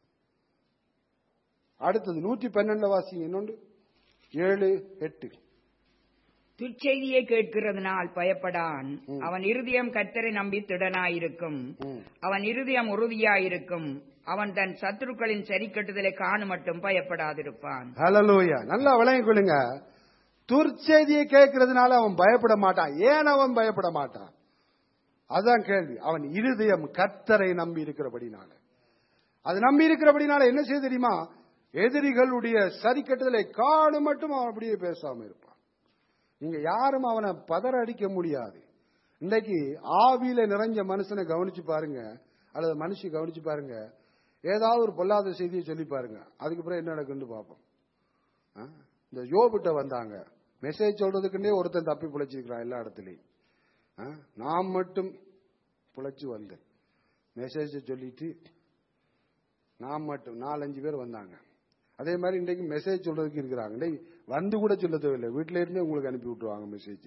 அடுத்தது நூற்றி பன்னெண்டு வாசிங்க இன்னொன்று ஏழு எட்டு துச்செய்தியை கேட்கிறதுனால் பயப்படான் ம். அவன் இருதயம் கர்த்தரை நம்பி திடனாயிருக்கும் ம். அவன் இருதயம் உறுதியாயிருக்கும் அவன் தன் சத்துருக்களின் சரிக்கட்டுதலை காணு மட்டும் பயப்படாதிருப்பான் ஹalleluya நல்லா விளங்கிக் கொள்ளுங்க துர்ச்செய்தியை கேட்கறதுனால அவன் பயப்பட மாட்டான் ஏன் அவன் பயப்பட மாட்டான் அதான் கேள்வி அவன் இருதயம் கர்த்தரை நம்பி இருக்கிறபடினால அது நம்பி இருக்கிறபடினால என்ன செய்ய தெரியுமா எதிரிகளுடைய சரிக்கட்டுதலை காணு மட்டும் அவன் அப்படியே பேசாம இருப்பான் நீங்க யாரும் அவனை பதற அடிக்க முடியாது இன்னைக்கு ஆவியில நிறைஞ்ச மனுஷனை கவனிச்சு பாருங்க அல்லது மனுஷி கவனிச்சு பாருங்க ஏதாவது ஒரு பொல்லாத செய்தியை சொல்லி பாருங்க அதுக்கு பிறகு என்ன நடக்குன்னு பார்ப்போம் ஆ? இந்த யோபிட்ட வந்தாங்க மெசேஜ் சொல்றதுக்குன்னே ஒருத்தன் தப்பி பிழைச்சிருக்கிறான் எல்லா இடத்துலையும் ஆ? நான் மட்டும் பிழைச்சு வந்தேன் மெசேஜ் சொல்லிட்டு நான் மட்டும் நாலஞ்சு பேர் வந்தாங்க அதே மாதிரி இன்றைக்கு மெசேஜ் சொல்றதுக்கு இருக்கிறாங்க டேய், வந்து கூட சொல்ல தேவையில்லை வீட்டில இருந்தே உங்களுக்கு அனுப்பி விட்டுருவாங்க மெசேஜ்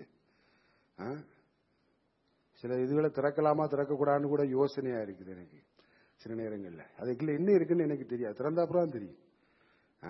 சில இதுகளை திறக்கலாமா திறக்கக்கூடாதுன்னு கூட யோசனையா இருக்குது எனக்கு சில நேரங்கள்ல அதுக்குள்ள என்ன இருக்குன்னு எனக்கு தெரியாது திறந்த அப்புறம் தான் தெரியும் ஆ?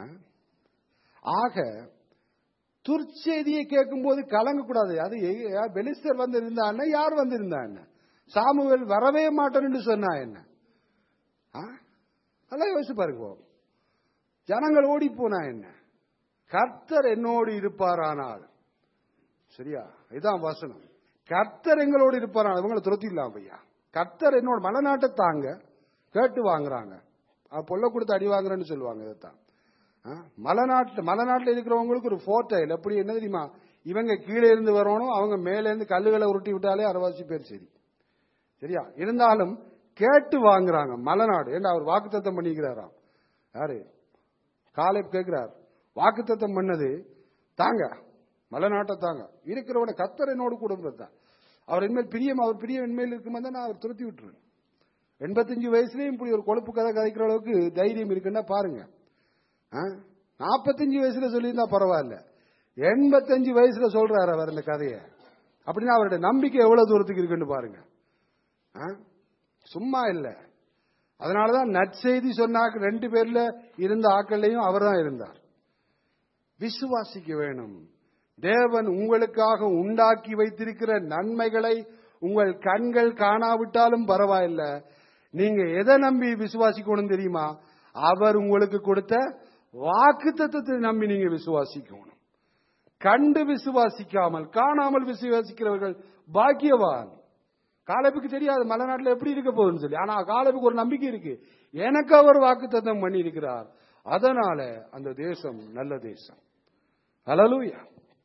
ஆக துர்ச்செய்தியை கேட்கும்போது கலங்கக்கூடாது அது எ- பெலிஸ்தர் வந்து இருந்தான்னா யார் வந்து இருந்தா என்ன சாமுவேல் வரவே மாட்டேன்னு சொன்னா என்ன ஆ? நல்லா யோசிச்சு பாருங்க ஜனங்கள் ஓடி போனா என்ன கர்த்தர் என்னோடு இருப்பாரானால் சரியா இதான் வசனம் கர்த்தர் எங்களோடு இருப்பாரானால் இவங்களை துரத்திடலாம் ஐயா கர்த்தர் என்னோட மலநாட்டை தாங்க கேட்டு வாங்குறாங்க அஹ் பொல்ல கொடுத்து அடி வாங்குறேன்னு சொல்லுவாங்க இதைத்தான் ஆ? மலைநாட்டில் மலைநாட்டில் இருக்கிறவங்களுக்கு ஒரு ஃபோர்டைல் எப்படி என்ன தெரியுமா இவங்க கீழே இருந்து வரணும் அவங்க மேலே இருந்து கல்லுகளை உருட்டி விட்டாலே அரைவாசி பேர் சரி சரியா இருந்தாலும் கேட்டு வாங்குறாங்க மலைநாடு ஏன்னா அவர் வாக்குத்தத்தம் பண்ணிக்கிறாராம் யாரு காலை கேட்கிறார் வாக்குத்தத்தம் பண்ணது தாங்க மலைநாட்டை தாங்க இருக்கிறவன கத்தர் என்னோடு கூட இருந்தார் அவர் இனிமேல் பிரியம் அவர் பிரியம் இனிமேல் இருக்கும்போது நான் அவர் துரத்தி விட்டுருவேன் எண்பத்தஞ்சு வயசுலயும் இப்படி ஒரு கொழுப்பு கதை கதைக்கிற அளவுக்கு தைரியம் இருக்குன்னா பாருங்க நாற்பத்தஞ்சு வயசுல சொல்லியிருந்தா பரவாயில்ல எண்பத்தஞ்சு வயசுல சொல்றாரு அவர் இந்த கதையை அப்படின்னா அவருடைய நம்பிக்கை எவ்வளவு தூரத்துக்கு இருக்குன்னு பாருங்க ஆ? சும்மா இல்ல அதனாலதான் நற்செய்தி சொன்னாக்க ரெண்டு பேர்ல இருந்த ஆக்கள்லையும் அவர் தான் இருந்தார் விசுவாசிக்க வேணும் தேவன் உங்களுக்காக உண்டாக்கி வைத்திருக்கிற நன்மைகளை உங்கள் கண்கள் காணாவிட்டாலும் பரவாயில்ல நீங்க எதை நம்பி விசுவாசிக்கணும் தெரியுமா அவர் உங்களுக்கு கொடுத்த வாக்கு தத்துவத்தை நம்பி நீங்க விசுவாசிக்கணும் கண்டு விசுவாசிக்காமல் காணாமல் விசுவாசிக்கிறவர்கள் பாக்கியவான் காலப்புக்கு தெரியாது மலைநாட்டில் எப்படி இருக்க போகுதுன்னு சொல்லி ஆனா காலப்புக்கு ஒரு நம்பிக்கை இருக்கு எனக்கு அவர் வாக்கு தத்தம் பண்ணி இருக்கிறார் அதனால அந்த தேசம் நல்ல தேசம் ஹalleluya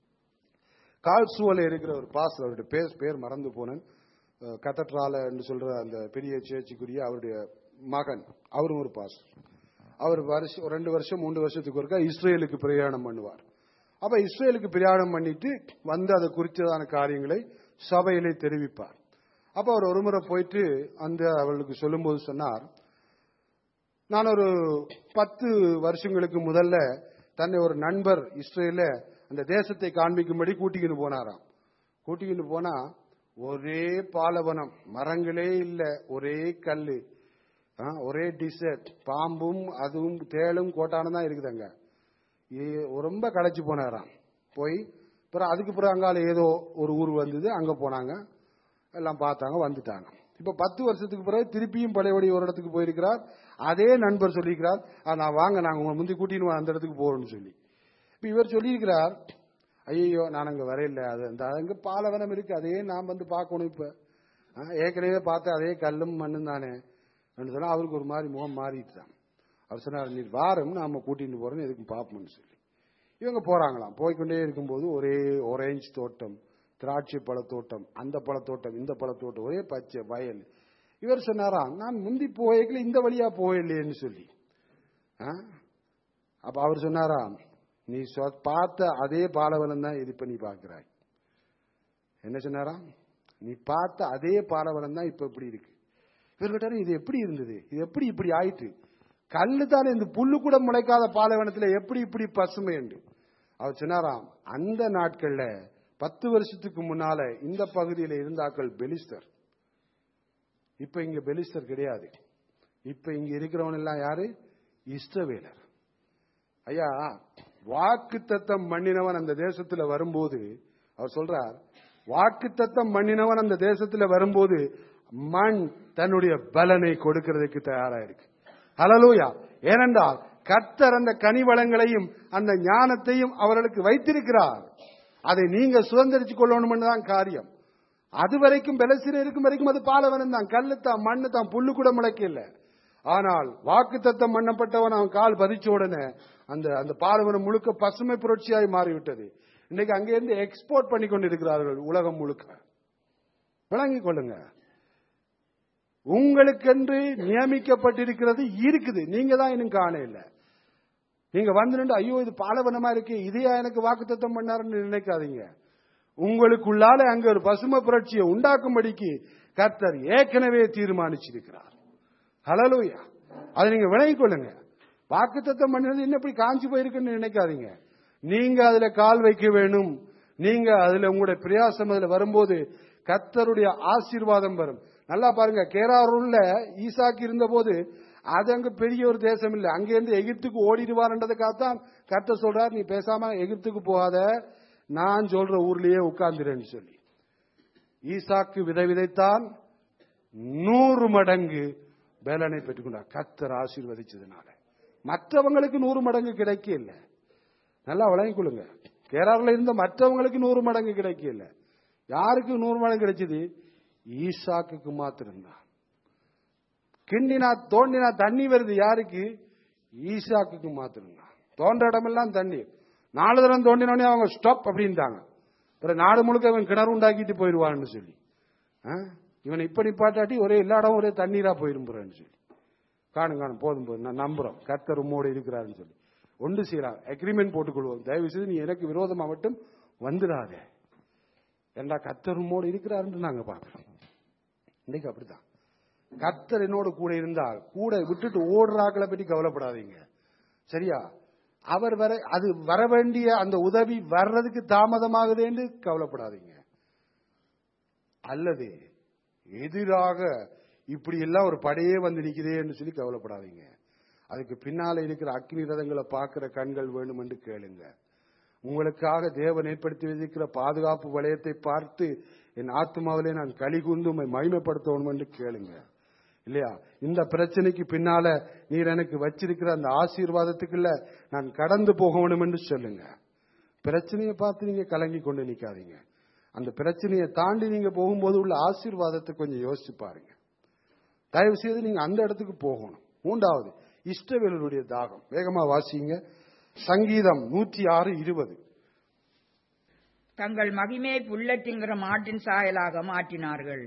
கால்சுவல இருக்கிற ஒரு பாஸ்டர் அவருடைய பேர் பேர் மறந்து போனேன் கத்தட்ரால என்று சொல்ற அந்த பெரிய சேர்ச்சிக்குரிய அவருடைய மகன் அவரும் ஒரு பாஸ்டர் அவர் வருஷம் ஒரு ரெண்டு வருஷம் மூன்று வருஷத்துக்கு ஒருக்கா இஸ்ரேலுக்கு பிரயாணம் பண்ணுவார் அப்ப இஸ்ரேலுக்கு பிரயாணம் பண்ணிட்டு வந்து அதை குறித்ததான காரியங்களை சபையிலே தெரிவிப்பார் அப்ப அவர் ஒரு முறை போயிட்டு அந்த அவர்களுக்கு சொல்லும்போது சொன்னார் நான் ஒரு பத்து வருஷங்களுக்கு முதல்ல தன்னை ஒரு நண்பர் இஸ்ரேல அந்த தேசத்தை காண்பிக்கும்படி கூட்டிக்கிட்டு போனாராம் கூட்டிக்கிட்டு போனா ஒரே பாலவனம் மரங்களே இல்ல ஒரே கல்லு ஆ, ஒரே டிசர்ட் பாம்பும் அதுவும் தேளும் கோட்டானும் தான் இருக்குதுங்க ஏ- ரொம்ப களைச்சு போனாராம் போய் அப்புறம் அதுக்கு பிறகு அங்கால ஏதோ ஒரு ஊர் வந்தது அங்க போனாங்க எல்லாம் பார்த்தாங்க வந்துட்டாங்க இப்ப பத்து வருஷத்துக்கு பிறகு திருப்பியும் பழையபடி ஒரு இடத்துக்கு போயிருக்கிறார் அதே நண்பர் சொல்லியிருக்கிறார் "ஆ, நான் வாங்க நாங்க உங்களை முந்தி கூட்டின்னு வா, அந்த இடத்துக்கு போறோம்னு சொல்லி இப்ப இவர் சொல்லியிருக்கிறார் ஐயோ நான் அங்க வரையில அது அந்த அங்க பாலவனம் இருக்கு அதே நான் வந்து பார்க்கணும் இப்ப ஆ, ஏற்கனவே பார்த்த அதே கல்லும் மண்ணும் தானே அப்படின்னு சொன்னா அவருக்கு ஒரு மாதிரி முகம் மாறிட்டு தான் அவர் சொன்னார் நீர் வாரம் நாம கூட்டிட்டு போறோம் எதுக்கும் பார்ப்போம்னு சொல்லி இவங்க போறாங்களாம் போய்க்கொண்டே இருக்கும்போது ஒரே ஒரேஞ்ச் தோட்டம் திராட்சை பழத்தோட்டம் அந்த பழத்தோட்டம் இந்த பழத்தோட்டம் ஒரே பச்சை வயல் இவர் சொன்னாராம் நான் முந்தி போய்க்கல இந்த வழியா போயில்லையேன்னு சொல்லி ஆ? அப்ப அவர் சொன்னாராம் நீ சொ- பார்த்த அதே பாலவனம் தான் இது இப்ப நீ பார்க்கிறாய் என்ன சொன்னாராம் நீ பார்த்த அதே பாலவனம் தான் இப்ப இப்படி இருக்கு இவர் கேட்டாரு இது எப்படி இருந்தது இது எப்படி இப்படி ஆயிட்டு கல்லு தானே இந்த புல்லு கூட முளைக்காத பாலைவனத்துல எப்படி இப்படி பசுமை என்று அவர் சொன்னாராம் அந்த நாட்கள்ல பத்து வருஷத்துக்கு முன்னால இந்த பகுதியில இருந்தாக்கள் பெலிஸ்தர் இப்ப இங்க பெலிஸ்தர் கிடையாது இப்ப இங்க இருக்கிறவன் எல்லாம் யாரு இஸ்ரவேலர் ஐயா வாக்கு தத்தம் மண்ணினவன் அந்த தேசத்துல வரும்போது அவர் சொல்றார் வாக்கு தத்தம் மண்ணினவன் அந்த தேசத்துல வரும்போது மண் தன்னுடைய பலனை கொடுக்கிறதுக்கு தயாரா இருக்கு ஹalleluya ஏனென்றால் கர்த்தர் அந்த கனிவளங்களையும் அந்த ஞானத்தையும் அவர்களுக்கு வைத்திருக்கிறார் அதை நீங்க சுதந்திரிச்சு கொள்ளணும் தான் காரியம் அது வரைக்கும் பெலசிர இருக்கும் வரைக்கும் அது பாலவனம் தான் கல்லு தான் மண்ணு தான் புல்லு கூட முளைக்கல ஆனால் வாக்கு தத்தம் பண்ணப்பட்டவன் அவன் கால் பதிச்ச உடனே அந்த அந்த பாலவனம் முழுக்க பசுமை புரட்சியாய் மாறிவிட்டது இன்னைக்கு அங்கிருந்து எக்ஸ்போர்ட் பண்ணி கொண்டிருக்கிறார்கள் உலகம் முழுக்க விளங்கிக் கொள்ளுங்க உங்களுக்கென்று நியமிக்கப்பட்டிருக்கிறது இருக்குது நீங்க தான் இன்னும் காண இல்ல நீங்க வந்து நின்று ஐயோ இது பாலவனமா இருக்கு இதையா எனக்கு வாக்குத்தத்தம் பண்ணாருன்னு நினைக்காதீங்க உங்களுக்குள்ளால அங்க ஒரு பசுமை புரட்சியை உண்டாக்கும்படிக்கு கர்த்தர் ஏற்கனவே தீர்மானிச்சிருக்கிறார் ஹalleluya அதை நீங்க விலகிக் கொள்ளுங்க வாக்குத்தத்தம் பண்ணினது என்ன இப்படி காஞ்சி போயிருக்குன்னு நினைக்காதீங்க நீங்க அதுல கால் வைக்க வேணும் நீங்க அதுல உங்களுடைய பிரயாசம் அதுல வரும்போது கத்தருடைய ஆசீர்வாதம் வரும் நல்லா பாருங்க கேராரூர்ல ஈசாக்கு இருந்தபோது அது அங்க பெரிய ஒரு தேசம் இல்ல அங்கிருந்து எகிப்துக்கு ஓடிடுவார்ன்றதுக்காகத்தான் கத்த சொல்றார் நீ பேசாம எகிப்துக்கு போகாத நான் சொல்ற ஊர்லயே உட்கார்ந்துறேன்னு சொல்லி ஈசாக்கு விதை விதைத்தான் நூறு மடங்கு வேலனை பெற்றுக்கொண்டார் கத்தர் ஆசீர்வதிச்சதுனால மற்றவங்களுக்கு நூறு மடங்கு கிடைக்க இல்லை நல்லா வழங்கிக் கொள்ளுங்க கேரளாவில் இருந்த மற்றவங்களுக்கு நூறு மடங்கு கிடைக்க இல்லை யாருக்கு நூறு மடங்கு கிடைச்சது ஈசாக்குக்கு மாத்திரம்தான் கிண்டினா தோண்டினா தண்ணி வருது யாருக்கு ஈசாக்குக்கு மாத்திரம்தான் தோன்ற இடமெல்லாம் தண்ணி நாலு தரம் தோண்டினோடனே அவங்க ஸ்டாப் அப்படின்ட்டாங்க பிறகு நாடு முழுக்க இவன் கிணறு உண்டாக்கிட்டு போயிடுவான்னு சொல்லி ஆ? இவனை இப்ப நிப்பாட்டாட்டி ஒரே எல்லா இடம் ஒரே தண்ணீரா போயிடும் போறேன்னு சொல்லி காணும் காணும் போதும் போதும் நான் நம்புறோம் கர்த்தர் உம்மோடு இருக்கிறாருன்னு சொல்லி ஒன்று செய்யலாம் அக்ரிமெண்ட் போட்டுக்கொள்வோம் தயவு செய்து நீ எனக்கு விரோதமா மட்டும் வந்துடாத ஏண்டா கர்த்தர் உம்மோடு இருக்கிறாருன்னு நாங்க பார்க்கிறோம் இன்னைக்கு அப்படித்தான் கர்த்தர் என்னோட கூட இருந்தால் கூட விட்டுட்டு ஓடுறாக்களை பற்றி கவலைப்படாதீங்க சரியா அவர் வர அது வர வேண்டிய அந்த உதவி வர்றதுக்கு தாமதமாகுதேன்னு கவலைப்படாதீங்க அல்லது எதிராக இப்படி எல்லாம் ஒரு படையே வந்து நிக்குதேன்னு சொல்லி கவலைப்படாதீங்க அதுக்கு பின்னால இருக்கிற அக்னி ரதங்களை பார்க்கிற கண்கள் வேணும் என்று கேளுங்க உங்களுக்காக தேவன் ஏற்படுத்தி வைத்திருக்கிற பாதுகாப்பு வளையத்தை பார்த்து என் ஆத்மாவிலே நான் கலிகுந்து உம்மை மகிமைப்படுத்தணும் என்று கேளுங்க இல்லையா இந்த பிரச்சனைக்கு பின்னால நீர் எனக்கு வச்சிருக்கிற அந்த ஆசீர்வாதத்துக்குள்ள நான் கடந்து போகணும் என்று சொல்லுங்க பிரச்சனையை பார்த்து நீங்க கலங்கி கொண்டு நிக்காதீங்க அந்த பிரச்சனையை தாண்டி நீங்க போகும்போது உள்ள ஆசீர்வாதத்தை கொஞ்சம் யோசிச்சு பாருங்க தயவு செய்து நீங்க அந்த இடத்துக்கு போகணும் மூன்றாவது இஷ்டவேலருடைய தாகம் வேகமா வாசிங்க சங்கீதம் நூற்றி ஆறு இருபது தங்கள் மகிமையை புல்லட்டிங்கிற மாட்டின் சாயலாக மாற்றினார்கள்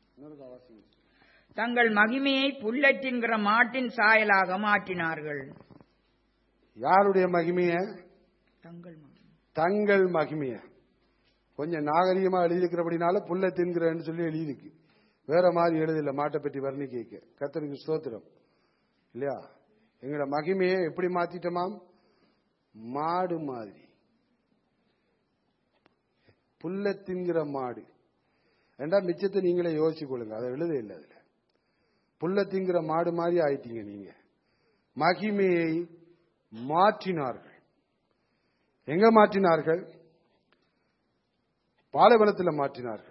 தங்கள் மகிமையை புல்லட்டின்கிற மாட்டின் சாயலாக மாற்றினார்கள் யாருடைய மகிமைய தங்கள் மகிமை தங்கள் மகிமைய கொஞ்சம் நாகரிகமா எழுதியிருக்கிறபடினால புல்ல தின்கிறேன்னு சொல்லி எழுதியிருக்கு வேற மாதிரி எழுதல மாட்டை பற்றி வர்ணிக்க கத்தருக்கு ஸ்தோத்திரம் இல்லையா எங்களோட மகிமையை எப்படி மாத்திட்டோமாம் மாடு மாதிரி புல்ல தின்கிற மாடு ஏண்டா மிச்சத்தை நீங்களே யோசிச்சு கொள்ளுங்க அதை எழுத இல்லை அதுல புல்ல தின்கிற மாடு மாதிரி ஆயிட்டீங்க நீங்க மகிமையை மாற்றினார்கள் எங்க மாற்றினார்கள் பாலைவனத்தில் மாற்றினார்கள்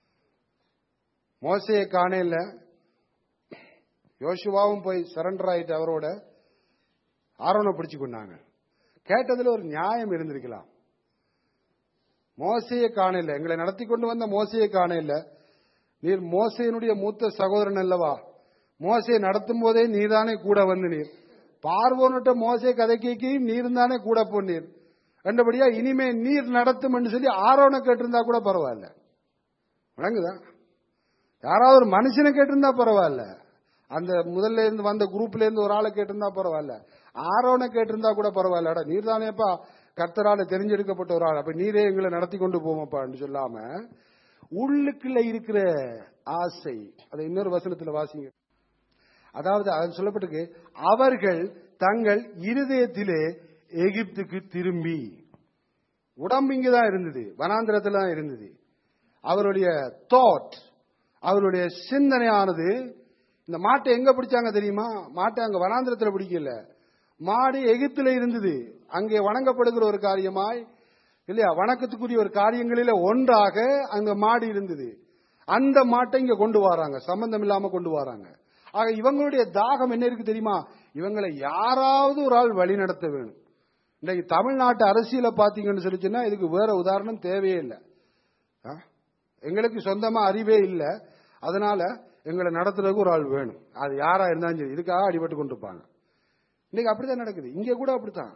மோசையை காணையில யோசுவாவும் போய் சரண்டர் ஆயிட்டு அவரோட ஆரோனை பிடிச்சு கொண்டாங்க கேட்டதுல ஒரு நியாயம் இருந்திருக்கலாம் மோசையை காணையில எங்களை நடத்தி கொண்டு வந்த மோசையை காணையில நீர் மோசையினுடைய மூத்த சகோதரன் அல்லவா மோசையை நடத்தும் போதே நீர்தானே கூட வந்து நீர் பார்வோன்னுட்ட மோசை கதைக்கு நீர் தானே கூட போனீர் கண்டபடியா இனிமே நீர் நடத்தும் சொல்லி ஆரோனை கேட்டிருந்தா கூட பரவாயில்ல விளங்குதா யாராவது ஒரு மனுஷனை கேட்டிருந்தா பரவாயில்ல அந்த முதல்ல இருந்து வந்த குரூப்ல இருந்து ஒரு ஆளை கேட்டிருந்தா பரவாயில்ல ஆரோனை கேட்டிருந்தா கூட பரவாயில்லடா நீர் தானேப்பா கர்த்தரால தெரிஞ்செடுக்கப்பட்ட ஒரு ஆள் அப்ப நீரே எங்களை நடத்தி கொண்டு போமாப்பான்னு சொல்லாம உள்ளுக்குள்ள இருக்கிற ஆசை அதை இன்னொரு வசனத்துல வாசிங்க அதாவது அது சொல்லப்பட்டிருக்கு அவர்கள் தங்கள் இருதயத்திலே எகிப்துக்கு திரும்பி உடம்பு இங்கதான் இருந்தது வனாந்திரத்துல தான் இருந்தது அவருடைய தாட் அவருடைய சிந்தனையானது இந்த மாட்டை எங்க பிடிச்சாங்க தெரியுமா மாட்டை அங்க வனாந்திரத்துல பிடிக்கல மாடு எகிப்துல இருந்தது அங்கே வணங்கப்படுகிற ஒரு காரியமாய் இல்லையா வணக்கத்துக்குரிய ஒரு காரியங்களில ஒன்றாக அங்க மாடு இருந்தது அந்த மாட்டை இங்க கொண்டு வராங்க சம்பந்தம் இல்லாம கொண்டு வராங்க ஆக இவங்களுடைய தாகம் என்ன இருக்கு தெரியுமா இவங்களை யாராவது ஒரு ஆள் வழி நடத்த வேணும் இன்னைக்கு தமிழ்நாட்டு அரசியல பாத்தீங்கன்னு சொல்லிச்சுன்னா இதுக்கு வேற உதாரணம் தேவையே இல்லை ஆ? எங்களுக்கு சொந்தமா அறிவே இல்லை அதனால எங்களை நடத்துறதுக்கு ஒரு ஆள் வேணும் அது யாரா இருந்தாலும் சரி இதுக்காக அடிபட்டு கொண்டு இருப்பாங்க இன்னைக்கு அப்படித்தான் நடக்குது இங்க கூட அப்படித்தான்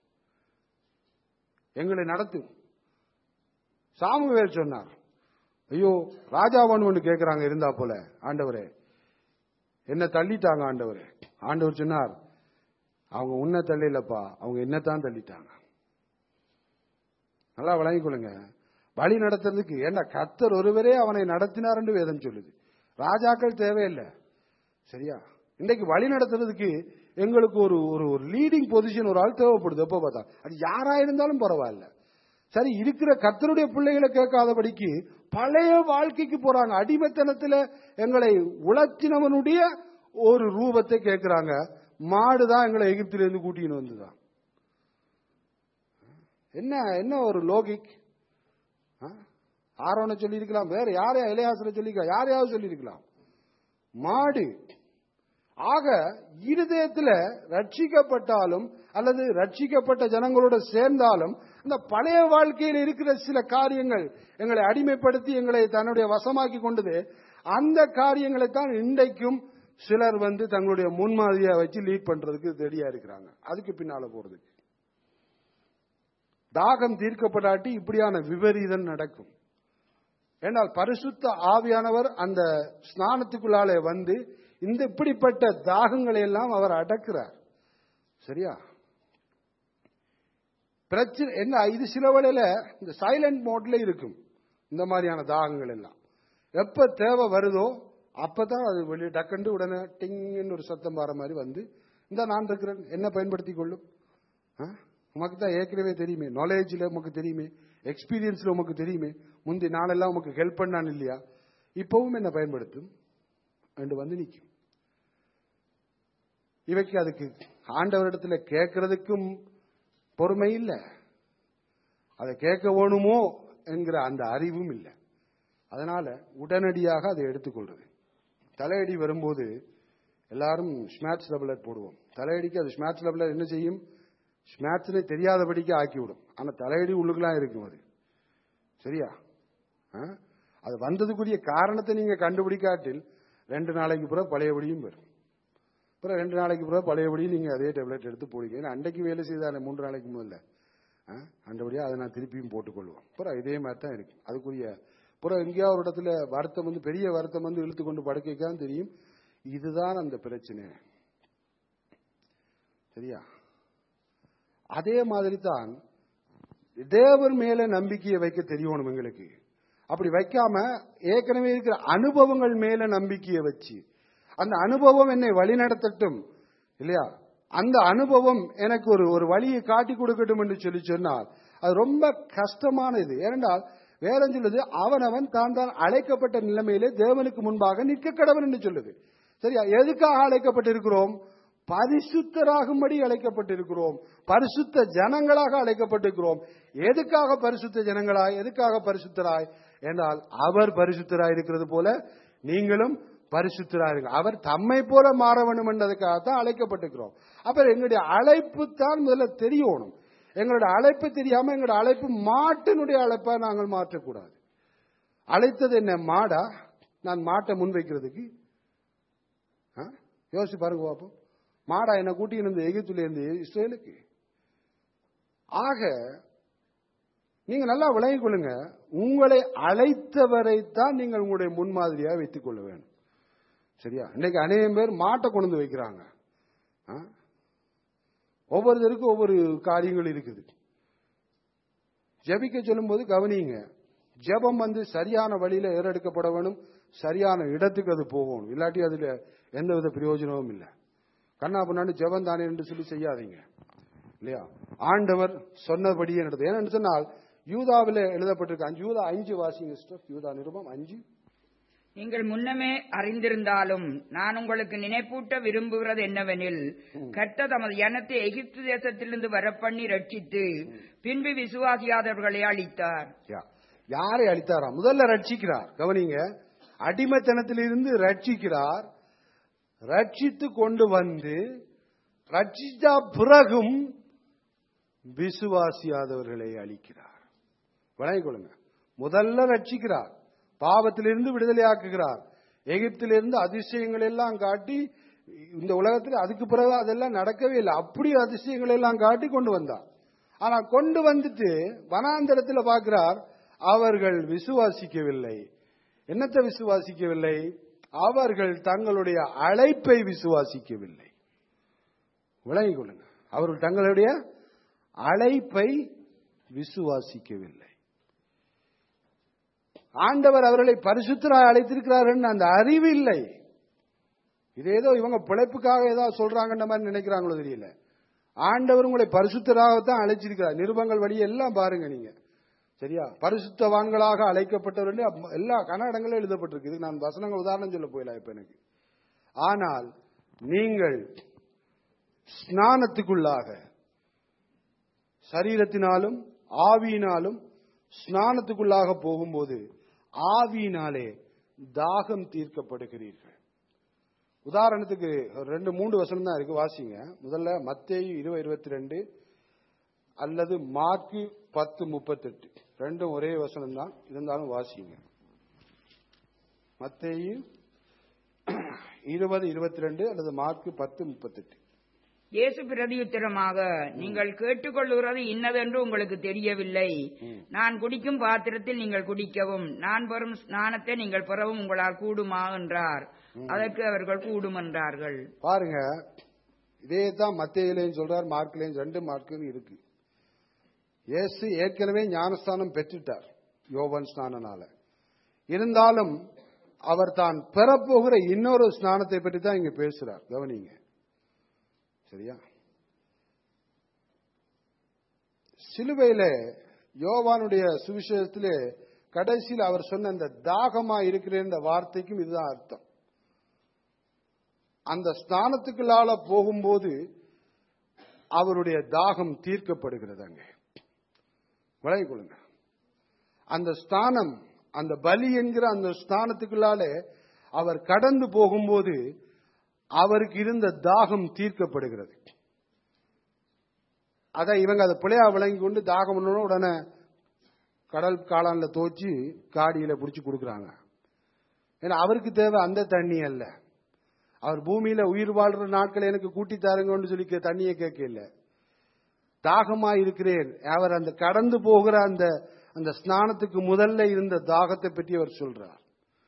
எங்களை நடத்து சாமுவேல் சொன்னார் ஐயோ ராஜாவான்னு ஒன்று கேட்கறாங்க இருந்தா போல ஆண்டவரே என்ன தள்ளிட்டாங்க ஆண்டவரே ஆண்டவர் சொன்னார் அவங்க உன்னை தள்ளிலப்பா அவங்க என்னத்தான் தள்ளிட்டாங்க நல்லா வழங்கிக் கொள்ளுங்க வழி நடத்துறதுக்கு ஏண்டா கத்தர் ஒருவரே அவனை நடத்தினார் என்று வேதம் சொல்லுது ராஜாக்கள் தேவையில்லை சரியா இன்றைக்கு வழி நடத்துறதுக்கு எங்களுக்கு ஒரு ஒரு ஒரு லீடிங் பொசிஷன் ஒரு ஆள் தேவைப்படுது எப்போ பார்த்தா அது யாரா இருந்தாலும் பரவாயில்ல சரி இருக்கிற கர்த்தருடைய பிள்ளைகளை கேட்காதபடிக்கு பழைய வாழ்க்கைக்கு போறாங்க அடிமைத்தனத்துல எங்களை உழைச்சினவனுடைய ஒரு ரூபத்தை கேட்கிறாங்க மாடுதான் எங்களை எகிப்திலிருந்து கூட்டின்னு வந்துதான் என்ன என்ன ஒரு லோகிக் ஆரோனை சொல்லியிருக்கலாம் வேற யாரையா இளையாசனை சொல்லியிருக்கலாம் யாரையாவது சொல்லியிருக்கலாம் மாடு ஆக இருதயத்துல ரட்சிக்கப்பட்டாலும் அல்லது ரட்சிக்கப்பட்ட ஜனங்களோட சேர்ந்தாலும் அந்த பழைய வாழ்க்கையில் இருக்கிற சில காரியங்கள் எங்களை அடிமைப்படுத்தி எங்களை தன்னுடைய வசமாக்கி கொண்டது அந்த காரியங்களை தான் இன்றைக்கும் சிலர் வந்து தங்களுடைய முன்மாதிரியா வச்சு லீட் பண்றதுக்கு ரெடியா இருக்கிறாங்க அதுக்கு பின்னால போறதுக்கு தாகம் தீர்க்கப்படாட்டி இப்படியான விபரீதம் நடக்கும் ஏனால் பரிசுத்த ஆவியானவர் அந்த ஸ்நானத்துக்குள்ளாலே வந்து இந்த இப்படிப்பட்ட தாகங்களை எல்லாம் அவர் அடக்கிறார் சரியா பிரச்சனை என்ன இது சில வேளையில இந்த சைலண்ட் மோட்ல இருக்கும் இந்த மாதிரியான தாகங்கள் எல்லாம் எப்ப தேவை வருதோ அப்பதான் அது வெளியே டக்குண்டு உடனே டிங்னு ஒரு சத்தம் வர மாதிரி வந்து இந்த நான் இருக்கிறேன் என்ன பயன்படுத்தி கொள்ளும் ஆ? உமக்கு தான் ஏற்கனவே தெரியுமே நாலேஜ்ல உமக்கு தெரியுமே எக்ஸ்பீரியன்ஸ்ல உமக்கு தெரியுமே முந்தி நாளெல்லாம் உமக்கு ஹெல்ப் பண்ணான் இல்லையா இப்பவும் என்ன பயன்படுத்தும் என்று வந்து நிற்கும் இவைக்கு அதுக்கு ஆண்டவரிடத்துல கேட்கறதுக்கும் பொறுமை இல்லை அதை கேட்க வேணுமோ என்கிற அந்த அறிவும் இல்லை அதனால உடனடியாக அதை எடுத்துக்கொள்றது தலையடி வரும்போது எல்லாரும் ஸ்மாட்ச் டபுளட் போடுவோம் தலையடிக்கு அது ஸ்மாட்ச் டபுளட் என்ன செய்யும் ஸ்மாட்ச்னே தெரியாதபடிக்கு ஆக்கிவிடும் ஆனா தலையடி உள்ளுக்குலாம் இருக்கும் அது சரியா ஆ? அது வந்ததுக்குரிய காரணத்தை நீங்க கண்டுபிடிக்காட்டில் ரெண்டு நாளைக்கு பிறகு பழையபடியும் வரும் அப்புறம் ரெண்டு நாளைக்கு பிறகு பழையபடியும் நீங்க அதே டேப்லெட் எடுத்து போடுங்க ஏன்னா அன்றைக்கு வேலை செய்தாலே மூன்று நாளைக்கு முதல்ல ஆ? அண்டபடியா அதை நான் திருப்பியும் போட்டுக்கொள்வோம் அப்புறம் இதே மாதிரி தான் இருக்கு அதுக்குரிய அப்புறம் எங்கேயோ ஒரு இடத்துல வருத்தம் வந்து பெரிய வருத்தம் வந்து இழுத்து கொண்டு படுக்கைக்கான் தெரியும் இதுதான் அந்த பிரச்சனை சரியா அதே மாதிரி தான் தேவன் மேல நம்பிக்கையை வைக்க தெரியணும் எங்களுக்கு அப்படி வைக்காம ஏற்கனவே இருக்கிற அனுபவங்கள் மேல நம்பிக்கையை வச்சு அந்த அனுபவம் என்னை வழிநடத்தட்டும் இல்லையா அந்த அனுபவம் எனக்கு ஒரு ஒரு வழியை காட்டி கொடுக்கட்டும் என்று சொல்லி சொன்னால் அது ரொம்ப கஷ்டமான இது ஏனென்றால் வேற சொல்லுது அவனவன் தான் தான் அழைக்கப்பட்ட நிலைமையிலே தேவனுக்கு முன்பாக நிற்க கடவன் என்று சொல்லுது சரியா எதுக்காக அழைக்கப்பட்டிருக்கிறோம் பரிசுத்தராகும்படி அழைக்கப்பட்டிருக்கிறோம் பரிசுத்த ஜனங்களாக அழைக்கப்பட்டிருக்கிறோம் எதுக்காக பரிசுத்த ஜனங்களாய் எதுக்காக பரிசுத்தராய் என்றால் அவர் பரிசுத்தராய் இருக்கிறது போல நீங்களும் பரிசுத்தராயிருங்க அவர் தம்மை போல மாற வேண்டும் என்றதுக்காகத்தான் அழைக்கப்பட்டிருக்கிறோம் அப்ப எங்களுடைய அழைப்பு தான் முதல்ல தெரியணும் எங்களுடைய அழைப்பு தெரியாம எங்களுடைய அழைப்பு மாட்டினுடைய அழைப்பா நாங்கள் மாற்றக்கூடாது அழைத்தது என்ன மாடா நான் மாட்டை முன்வைக்கிறதுக்கு ஆ? யோசிச்சு பாருங்க பாப்போம் மாடா என்ன கூட்டி இருந்து எகிப்துல இருந்து இஸ்ரேலுக்கு ஆக நீங்க நல்லா விளங்கிக் கொள்ளுங்க உங்களை அழைத்தவரை தான் நீங்கள் உங்களுடைய முன்மாதிரியா வைத்துக் கொள்ள வேண்டும் சரியா இன்னைக்கு அநேகம் பேர் மாட்டை கொண்டு வந்து வைக்கிறாங்க ஆ? ஒவ்வொருத்தருக்கும் ஒவ்வொரு காரியங்கள் இருக்குது ஜெபிக்க சொல்லும்போது கவனிங்க ஜெபம் வந்து சரியான வழியில ஏறெடுக்கப்பட வேணும் சரியான இடத்துக்கு அது போகணும் இல்லாட்டி அதுல எந்தவித பிரயோஜனமும் இல்லை கண்ணா பண்ணாண்டு ஜெபம் தானே என்று சொல்லி செய்யாதீங்க இல்லையா ஆண்டவர் சொன்னபடியே நடந்தது ஏன்னு சொன்னால் யூதாவில் எழுதப்பட்டிருக்க அஞ்சு யூதா அஞ்சு வாசிங்க சிஸ்டர் யூதா நிருபம் அஞ்சு நீங்கள் முன்னமே அறிந்திருந்தாலும் நான் உங்களுக்கு நினைப்பூட்ட விரும்புகிறது என்னவெனில் கர்த்தர் தமது ஜனத்தை எகிப்து தேசத்திலிருந்து வரப்பண்ணி ரட்சித்து பின்பு விசுவாசியாதவர்களை அளித்தார் யா. யாரை அளித்தாராம் முதல்ல ரட்சிக்கிறார் கவனிங்க அடிமைத்தனத்திலிருந்து ரட்சிக்கிறார் ரட்சித்து கொண்டு வந்து ரட்சித்த பிறகும் விசுவாசியாதவர்களை அளிக்கிறார் வணங்கிக் கொள்ளுங்க முதல்ல ரட்சிக்கிறார் பாவத்திலிருந்து விடுதலையாக்குகிறார் எகிப்திலிருந்து அதிசயங்கள் எல்லாம் காட்டி இந்த உலகத்தில் அதுக்கு பிறகு அதெல்லாம் நடக்கவே இல்லை அப்படி அதிசயங்கள் எல்லாம் காட்டி கொண்டு வந்தார் ஆனா கொண்டு வந்துட்டு வனாந்தரத்துல பார்க்கிறார் அவர்கள் விசுவாசிக்கவில்லை என்னத்தை விசுவாசிக்கவில்லை அவர்கள் தங்களுடைய அழைப்பை விசுவாசிக்கவில்லை விளங்கிக் கொள்ளுங்க அவர்கள் தங்களுடைய அழைப்பை விசுவாசிக்கவில்லை ஆண்டவர் அவர்களை பரிசுத்தராய் அழைத்திருக்கிறார் என்று அந்த அறிவு இல்லை இது ஏதோ இவங்க பிழைப்புக்காக ஏதாவது சொல்றாங்கன்ற மாதிரி நினைக்கிறாங்களோ தெரியல ஆண்டவர் உங்களை பரிசுத்தராகத்தான் அழைச்சிருக்கிறார் நிருபங்கள் வழி எல்லாம் பாருங்க நீங்க சரியா பரிசுத்தவான்களாக அழைக்கப்பட்டவர்கள் எல்லா கன்னடங்களும் எழுதப்பட்டிருக்கு இதுக்கு நான் வசனங்கள் உதாரணம் சொல்ல போயில இப்ப எனக்கு ஆனால் நீங்கள் ஸ்நானத்துக்குள்ளாக சரீரத்தினாலும் ஆவியினாலும் ஸ்நானத்துக்குள்ளாக போகும்போது ஆவியினாலே தாகம் தீர்க்கப்படுகிறீர்கள் உதாரணத்துக்கு ஒரு ரெண்டு மூன்று வசனம் தான் இருக்கு வாசிங்க முதல்ல மத்தேயு இருபது இருபத்தி ரெண்டு அல்லது மார்க்கு பத்து முப்பத்தெட்டு ரெண்டும் ஒரே வசனம் தான் இருந்தாலும் வாசிங்க மத்தேயு இருபது இருபத்தி ரெண்டு அல்லது மார்க்கு பத்து முப்பத்தெட்டு இயேசு பிரதியுத்தரமாக நீங்கள் கேட்டுக்கொள்ளுகிறது இன்னதென்று உங்களுக்கு தெரியவில்லை நான் குடிக்கும் பாத்திரத்தில் நீங்கள் குடிக்கவும் நான் பெறும் ஸ்நானத்தை நீங்கள் பெறவும் உங்களால் கூடுமா என்றார் அதற்கு அவர்கள் கூடும் என்றார்கள் பாருங்க இதே தான் மத்தியிலையும் சொல்றார் மார்க்லையும் ரெண்டு மார்க்கும் இருக்கு இயேசு ஏற்கனவே ஞானஸ்தானம் பெற்றுட்டார் யோவன் ஸ்நானனால இருந்தாலும் அவர் தான் பெறப்போகிற இன்னொரு ஸ்நானத்தை பற்றி தான் இங்க பேசுறார் கவனிங்க சரியா சிலுவையில யோவானுடைய சுவிசேஷத்திலே கடைசியில் அவர் சொன்ன இந்த தாகமா இருக்கிற இந்த வார்த்தைக்கும் இதுதான் அர்த்தம் அந்த ஸ்நானத்துக்குள்ளால போகும்போது அவருடைய தாகம் தீர்க்கப்படுகிறது அங்கே விலகிக் கொள்ளுங்க அந்த ஸ்தானம் அந்த பலி என்கிற அந்த ஸ்தானத்துக்குள்ளாலே அவர் கடந்து போகும்போது அவருக்கு இருந்த தாகம் தீர்க்கப்படுகிறது அதை இவங்க அதை பிள்ளையா விளங்கி கொண்டு தாகம் உடனே உடனே கடல் காளான்ல தோச்சு காடியில பிடிச்சி கொடுக்குறாங்க ஏன்னா அவருக்கு தேவை அந்த தண்ணி அல்ல அவர் பூமியில உயிர் வாழ்ற நாட்கள் எனக்கு கூட்டி தாருங்கன்னு சொல்லி கே- தண்ணியை கேட்கல தாகமா இருக்கிறேன் அவர் அந்த கடந்து போகிற அந்த அந்த ஸ்நானத்துக்கு முதல்ல இருந்த தாகத்தை பற்றி அவர் சொல்றார்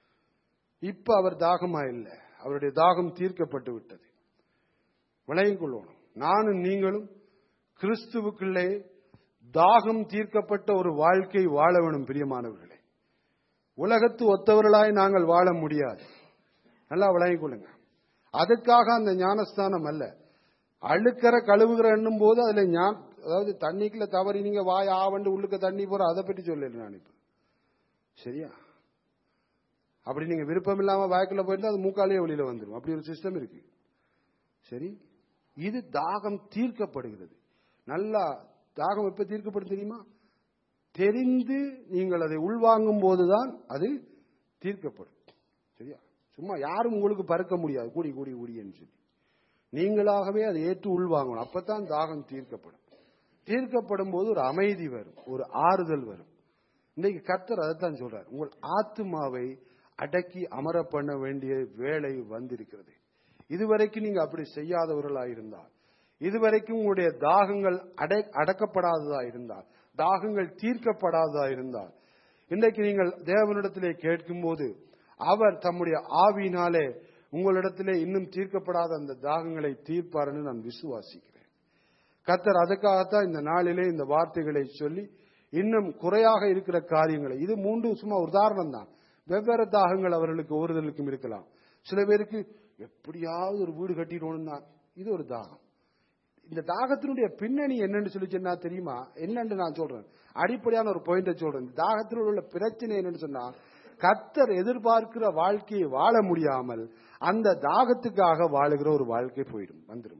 இப்ப அவர் தாகமா இல்லை அவருடைய தாகம் தீர்க்கப்பட்டு விட்டது விளங்கிக் கொள்ளணும் நானும் நீங்களும் கிறிஸ்துவுக்குள்ளே தாகம் தீர்க்கப்பட்ட ஒரு வாழ்க்கை வாழ வேணும் பிரியமானவர்களே உலகத்து ஒத்தவர்களாய் நாங்கள் வாழ முடியாது நல்லா விளங்கிக் கொள்ளுங்க அதுக்காக அந்த ஞானஸ்தானம் அல்ல அழுக்கற கழுவுகிற என்னும் போது அதுல ஞான அதாவது தண்ணிக்குள்ள தவறி நீங்க வாய் ஆவண்டு உள்ளுக்க தண்ணி போற அதை பற்றி சொல்லல நான் இப்ப சரியா அப்படி நீங்க விருப்பம் இல்லாம வாய்க்குள்ள போயிருந்தா அது மூக்காலே வெளியில வந்துடும் அப்படி ஒரு சிஸ்டம் இருக்கு சரி இது தாகம் தீர்க்கப்படுகிறது நல்லா தாகம் எப்ப தீர்க்கப்படும் தெரியுமா தெரிந்து நீங்கள் அதை உள்வாங்கும் போதுதான் அது தீர்க்கப்படும் சரியா சும்மா யாரும் உங்களுக்கு பறக்க முடியாது கூடி கூடி கூடின்னு சொல்லி நீங்களாகவே அதை ஏற்று உள்வாங்கணும் அப்பதான் தாகம் தீர்க்கப்படும் தீர்க்கப்படும் போது ஒரு அமைதி வரும் ஒரு ஆறுதல் வரும் இன்னைக்கு கர்த்தர் அதைத்தான் சொல்றார் உங்கள் ஆத்துமாவை அடக்கி அமர பண்ண வேண்டிய வேலை வந்திருக்கிறது இதுவரைக்கும் நீங்க அப்படி செய்யாதவர்களா இருந்தால் இதுவரைக்கும் உங்களுடைய தாகங்கள் அடை அடக்கப்படாததா இருந்தால் தாகங்கள் தீர்க்கப்படாததா இருந்தால் இன்றைக்கு நீங்கள் தேவனிடத்திலே கேட்கும்போது அவர் தம்முடைய ஆவியினாலே உங்களிடத்திலே இன்னும் தீர்க்கப்படாத அந்த தாகங்களை தீர்ப்பார்னு நான் விசுவாசிக்கிறேன் கத்தர் அதுக்காகத்தான் இந்த நாளிலே இந்த வார்த்தைகளை சொல்லி இன்னும் குறையாக இருக்கிற காரியங்களை இது மூன்று சும்மா உதாரணம் தான் வெவ்வேறு தாகங்கள் அவர்களுக்கு ஒருதலுக்கும் இருக்கலாம் சில பேருக்கு எப்படியாவது ஒரு வீடு கட்டிடணும் தான் இது ஒரு தாகம் இந்த தாகத்தினுடைய பின்னணி என்னன்னு சொல்லி சொன்னா தெரியுமா என்னன்னு நான் சொல்றேன் அடிப்படையான ஒரு பாயிண்ட சொல்றேன் இந்த தாகத்தில் உள்ள பிரச்சனை என்னன்னு சொன்னா கத்தர் எதிர்பார்க்கிற வாழ்க்கையை வாழ முடியாமல் அந்த தாகத்துக்காக வாழுகிற ஒரு வாழ்க்கை போயிடும் வந்துடும்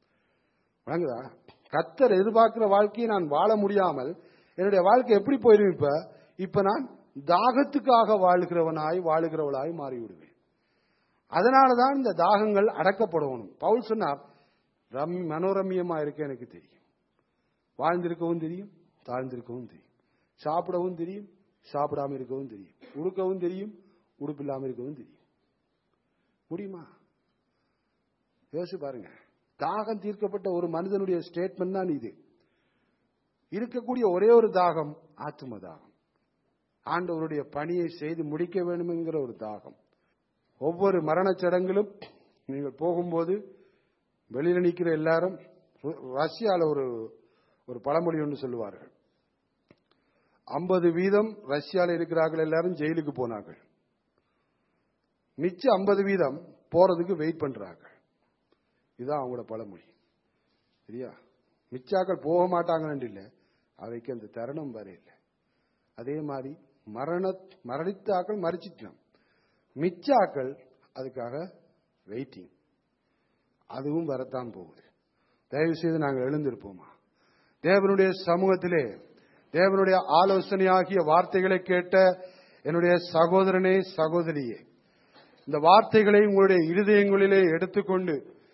வழங்குதா கத்தர் எதிர்பார்க்கிற வாழ்க்கையை நான் வாழ முடியாமல் என்னுடைய வாழ்க்கை எப்படி போயிடும் இப்ப இப்ப நான் தாகத்துக்காக வாழுகிறவனாய் வாழுகிறவளாய் மாறிவிடுவேன் அதனாலதான் இந்த தாகங்கள் அடக்கப்படணும் பவுல் சொன்னார் ரம் மனோரமியமா இருக்க எனக்கு தெரியும் வாழ்ந்திருக்கவும் தெரியும் தாழ்ந்திருக்கவும் தெரியும் சாப்பிடவும் தெரியும் சாப்பிடாம இருக்கவும் தெரியும் உடுக்கவும் தெரியும் உடுப்பில்லாம இருக்கவும் தெரியும் முடியுமா யோசிச்சு பாருங்க தாகம் தீர்க்கப்பட்ட ஒரு மனிதனுடைய ஸ்டேட்மெண்ட் தான் இது இருக்கக்கூடிய ஒரே ஒரு தாகம் ஆத்ம தாகம் ஆண்டவருடைய பணியை செய்து முடிக்க வேண்டும் என்கிற ஒரு தாகம் ஒவ்வொரு மரணச் சடங்கிலும் நீங்கள் போகும்போது வெளியில நிற்கிற எல்லாரும் ரு- ரஷ்யால ஒரு ஒரு பழமொழி ஒன்று சொல்லுவார்கள் ஐம்பது வீதம் ரஷ்யால இருக்கிறார்கள் எல்லாரும் ஜெயிலுக்கு போனார்கள் மிச்ச ஐம்பது வீதம் போறதுக்கு வெயிட் பண்றாங்க இதுதான் அவங்களோட பழமொழி சரியா மிச்சாக்கள் போக மாட்டாங்கன்னு இல்லை அவைக்கு அந்த தருணம் வரையில அதே மாதிரி மரண மரணித்தாக்கள் மறிச்சிட்டோம் மிச்சாக்கள் அதுக்காக வெயிட்டிங் அதுவும் வரத்தான் போகுது தயவு செய்து நாங்கள் எழுந்திருப்போமா தேவனுடைய சமூகத்திலே தேவனுடைய ஆலோசனையாகிய வார்த்தைகளை கேட்ட என்னுடைய சகோதரனே சகோதரியே இந்த வார்த்தைகளை உங்களுடைய இருதயங்களிலே எடுத்துக்கொண்டு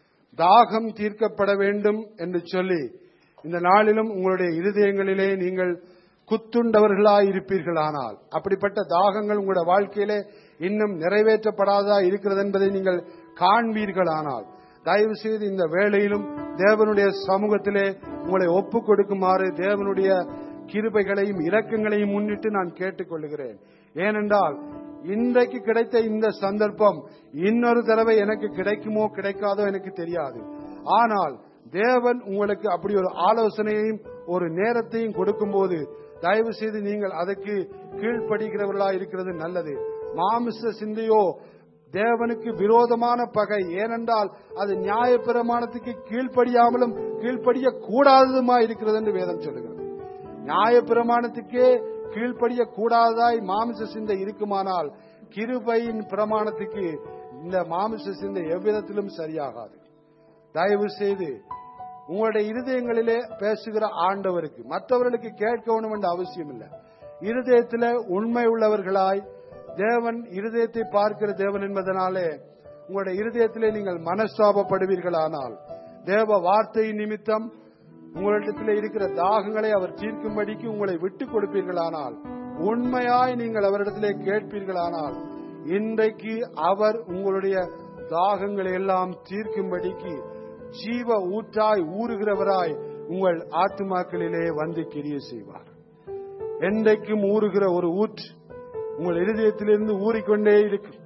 தாகம் தீர்க்கப்பட வேண்டும் என்று சொல்லி இந்த நாளிலும் உங்களுடைய இருதயங்களிலே நீங்கள் குத்துண்டவர்களாய் இருப்பீர்களானால் அப்படிப்பட்ட தாகங்கள் உங்களுடைய வாழ்க்கையிலே இன்னும் நிறைவேற்றப்படாததா இருக்கிறது என்பதை நீங்கள் காண்பீர்களானால் தயவு செய்து இந்த வேளையிலும் தேவனுடைய சமூகத்திலே உங்களை ஒப்புக் கொடுக்குமாறு தேவனுடைய கிருபைகளையும் இரக்கங்களையும் முன்னிட்டு நான் கேட்டுக்கொள்கிறேன் ஏனென்றால் இன்றைக்கு கிடைத்த இந்த சந்தர்ப்பம் இன்னொரு தடவை எனக்கு கிடைக்குமோ கிடைக்காதோ எனக்கு தெரியாது ஆனால் தேவன் உங்களுக்கு அப்படி ஒரு ஆலோசனையையும் ஒரு நேரத்தையும் கொடுக்கும்போது தயவு செய்து நீங்கள் அதற்கு கீழ்ப்படுகிறவர்களா இருக்கிறது நல்லது மாமிச சிந்தையோ தேவனுக்கு விரோதமான பகை ஏனென்றால் அது நியாய பிரமாணத்துக்கு கீழ்ப்படியாமலும் கீழ்ப்படிய கூடாததுமா இருக்கிறது என்று வேதம் சொல்லுகிறது நியாய பிரமாணத்துக்கே கீழ்ப்படிய கூடாததாய் மாமிச சிந்தை இருக்குமானால் கிருபையின் பிரமாணத்துக்கு இந்த மாமிச சிந்தை எவ்விதத்திலும் சரியாகாது தயவு செய்து உங்களுடைய இருதயங்களிலே பேசுகிற ஆண்டவருக்கு மற்றவர்களுக்கு கேட்கணும் என்ற அவசியம் இல்லை இருதயத்தில் உண்மை உள்ளவர்களாய் தேவன் இருதயத்தை பார்க்கிற தேவன் என்பதனாலே உங்களுடைய இருதயத்திலே நீங்கள் மனஸ்தாபப்படுவீர்களானால் தேவ வார்த்தை நிமித்தம் உங்களிடத்தில் இருக்கிற தாகங்களை அவர் தீர்க்கும்படிக்கு உங்களை விட்டுக் கொடுப்பீர்களானால் உண்மையாய் நீங்கள் அவரிடத்திலே கேட்பீர்களானால் இன்றைக்கு அவர் உங்களுடைய தாகங்களை எல்லாம் தீர்க்கும்படிக்கு ஜீவ ஊற்றாய் ஊறுகிறவராய் உங்கள் ஆத்துமாக்களிலே வந்து கிரிய செய்வார் என்றைக்கும் ஊறுகிற ஒரு ஊற்று உங்கள் இருதயத்திலிருந்து ஊறிக்கொண்டே இருக்கும்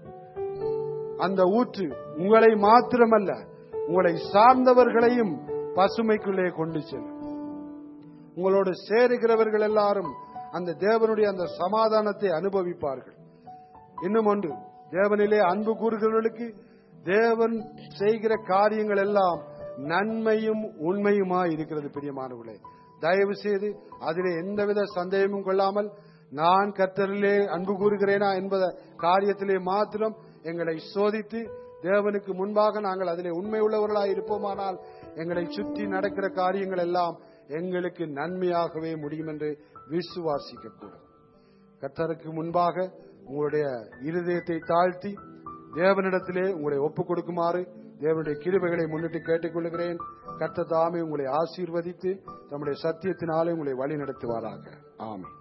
அந்த ஊற்று உங்களை மாத்திரமல்ல உங்களை சார்ந்தவர்களையும் பசுமைக்குள்ளே கொண்டு செல்லும் உங்களோடு சேருகிறவர்கள் எல்லாரும் அந்த தேவனுடைய அந்த சமாதானத்தை அனுபவிப்பார்கள் இன்னும் ஒன்று தேவனிலே அன்பு கூறுகிறவர்களுக்கு தேவன் செய்கிற காரியங்கள் எல்லாம் நன்மையும் உண்மையுமா இருக்கிறது பிரியமானவர்களே தயவு செய்து அதிலே எந்தவித சந்தேகமும் கொள்ளாமல் நான் கர்த்தரிலே அன்பு கூறுகிறேனா என்பத காரியத்திலே மாத்திரம் எங்களை சோதித்து தேவனுக்கு முன்பாக நாங்கள் அதிலே உண்மை உள்ளவர்களாய் இருப்போமானால் எங்களை சுற்றி நடக்கிற காரியங்கள் எல்லாம் எங்களுக்கு நன்மையாகவே முடியும் என்று விசுவாசிக்க கூடும் கர்த்தருக்கு முன்பாக உங்களுடைய இருதயத்தை தாழ்த்தி தேவனிடத்திலே உங்களை ஒப்புக் கொடுக்குமாறு தேவனுடைய கிருபைகளை முன்னிட்டு கேட்டுக்கொள்கிறேன் கர்த்தர் தாமே உங்களை ஆசீர்வதித்து தம்முடைய சத்தியத்தினாலே உங்களை வழி நடத்துவாராக ஆமென்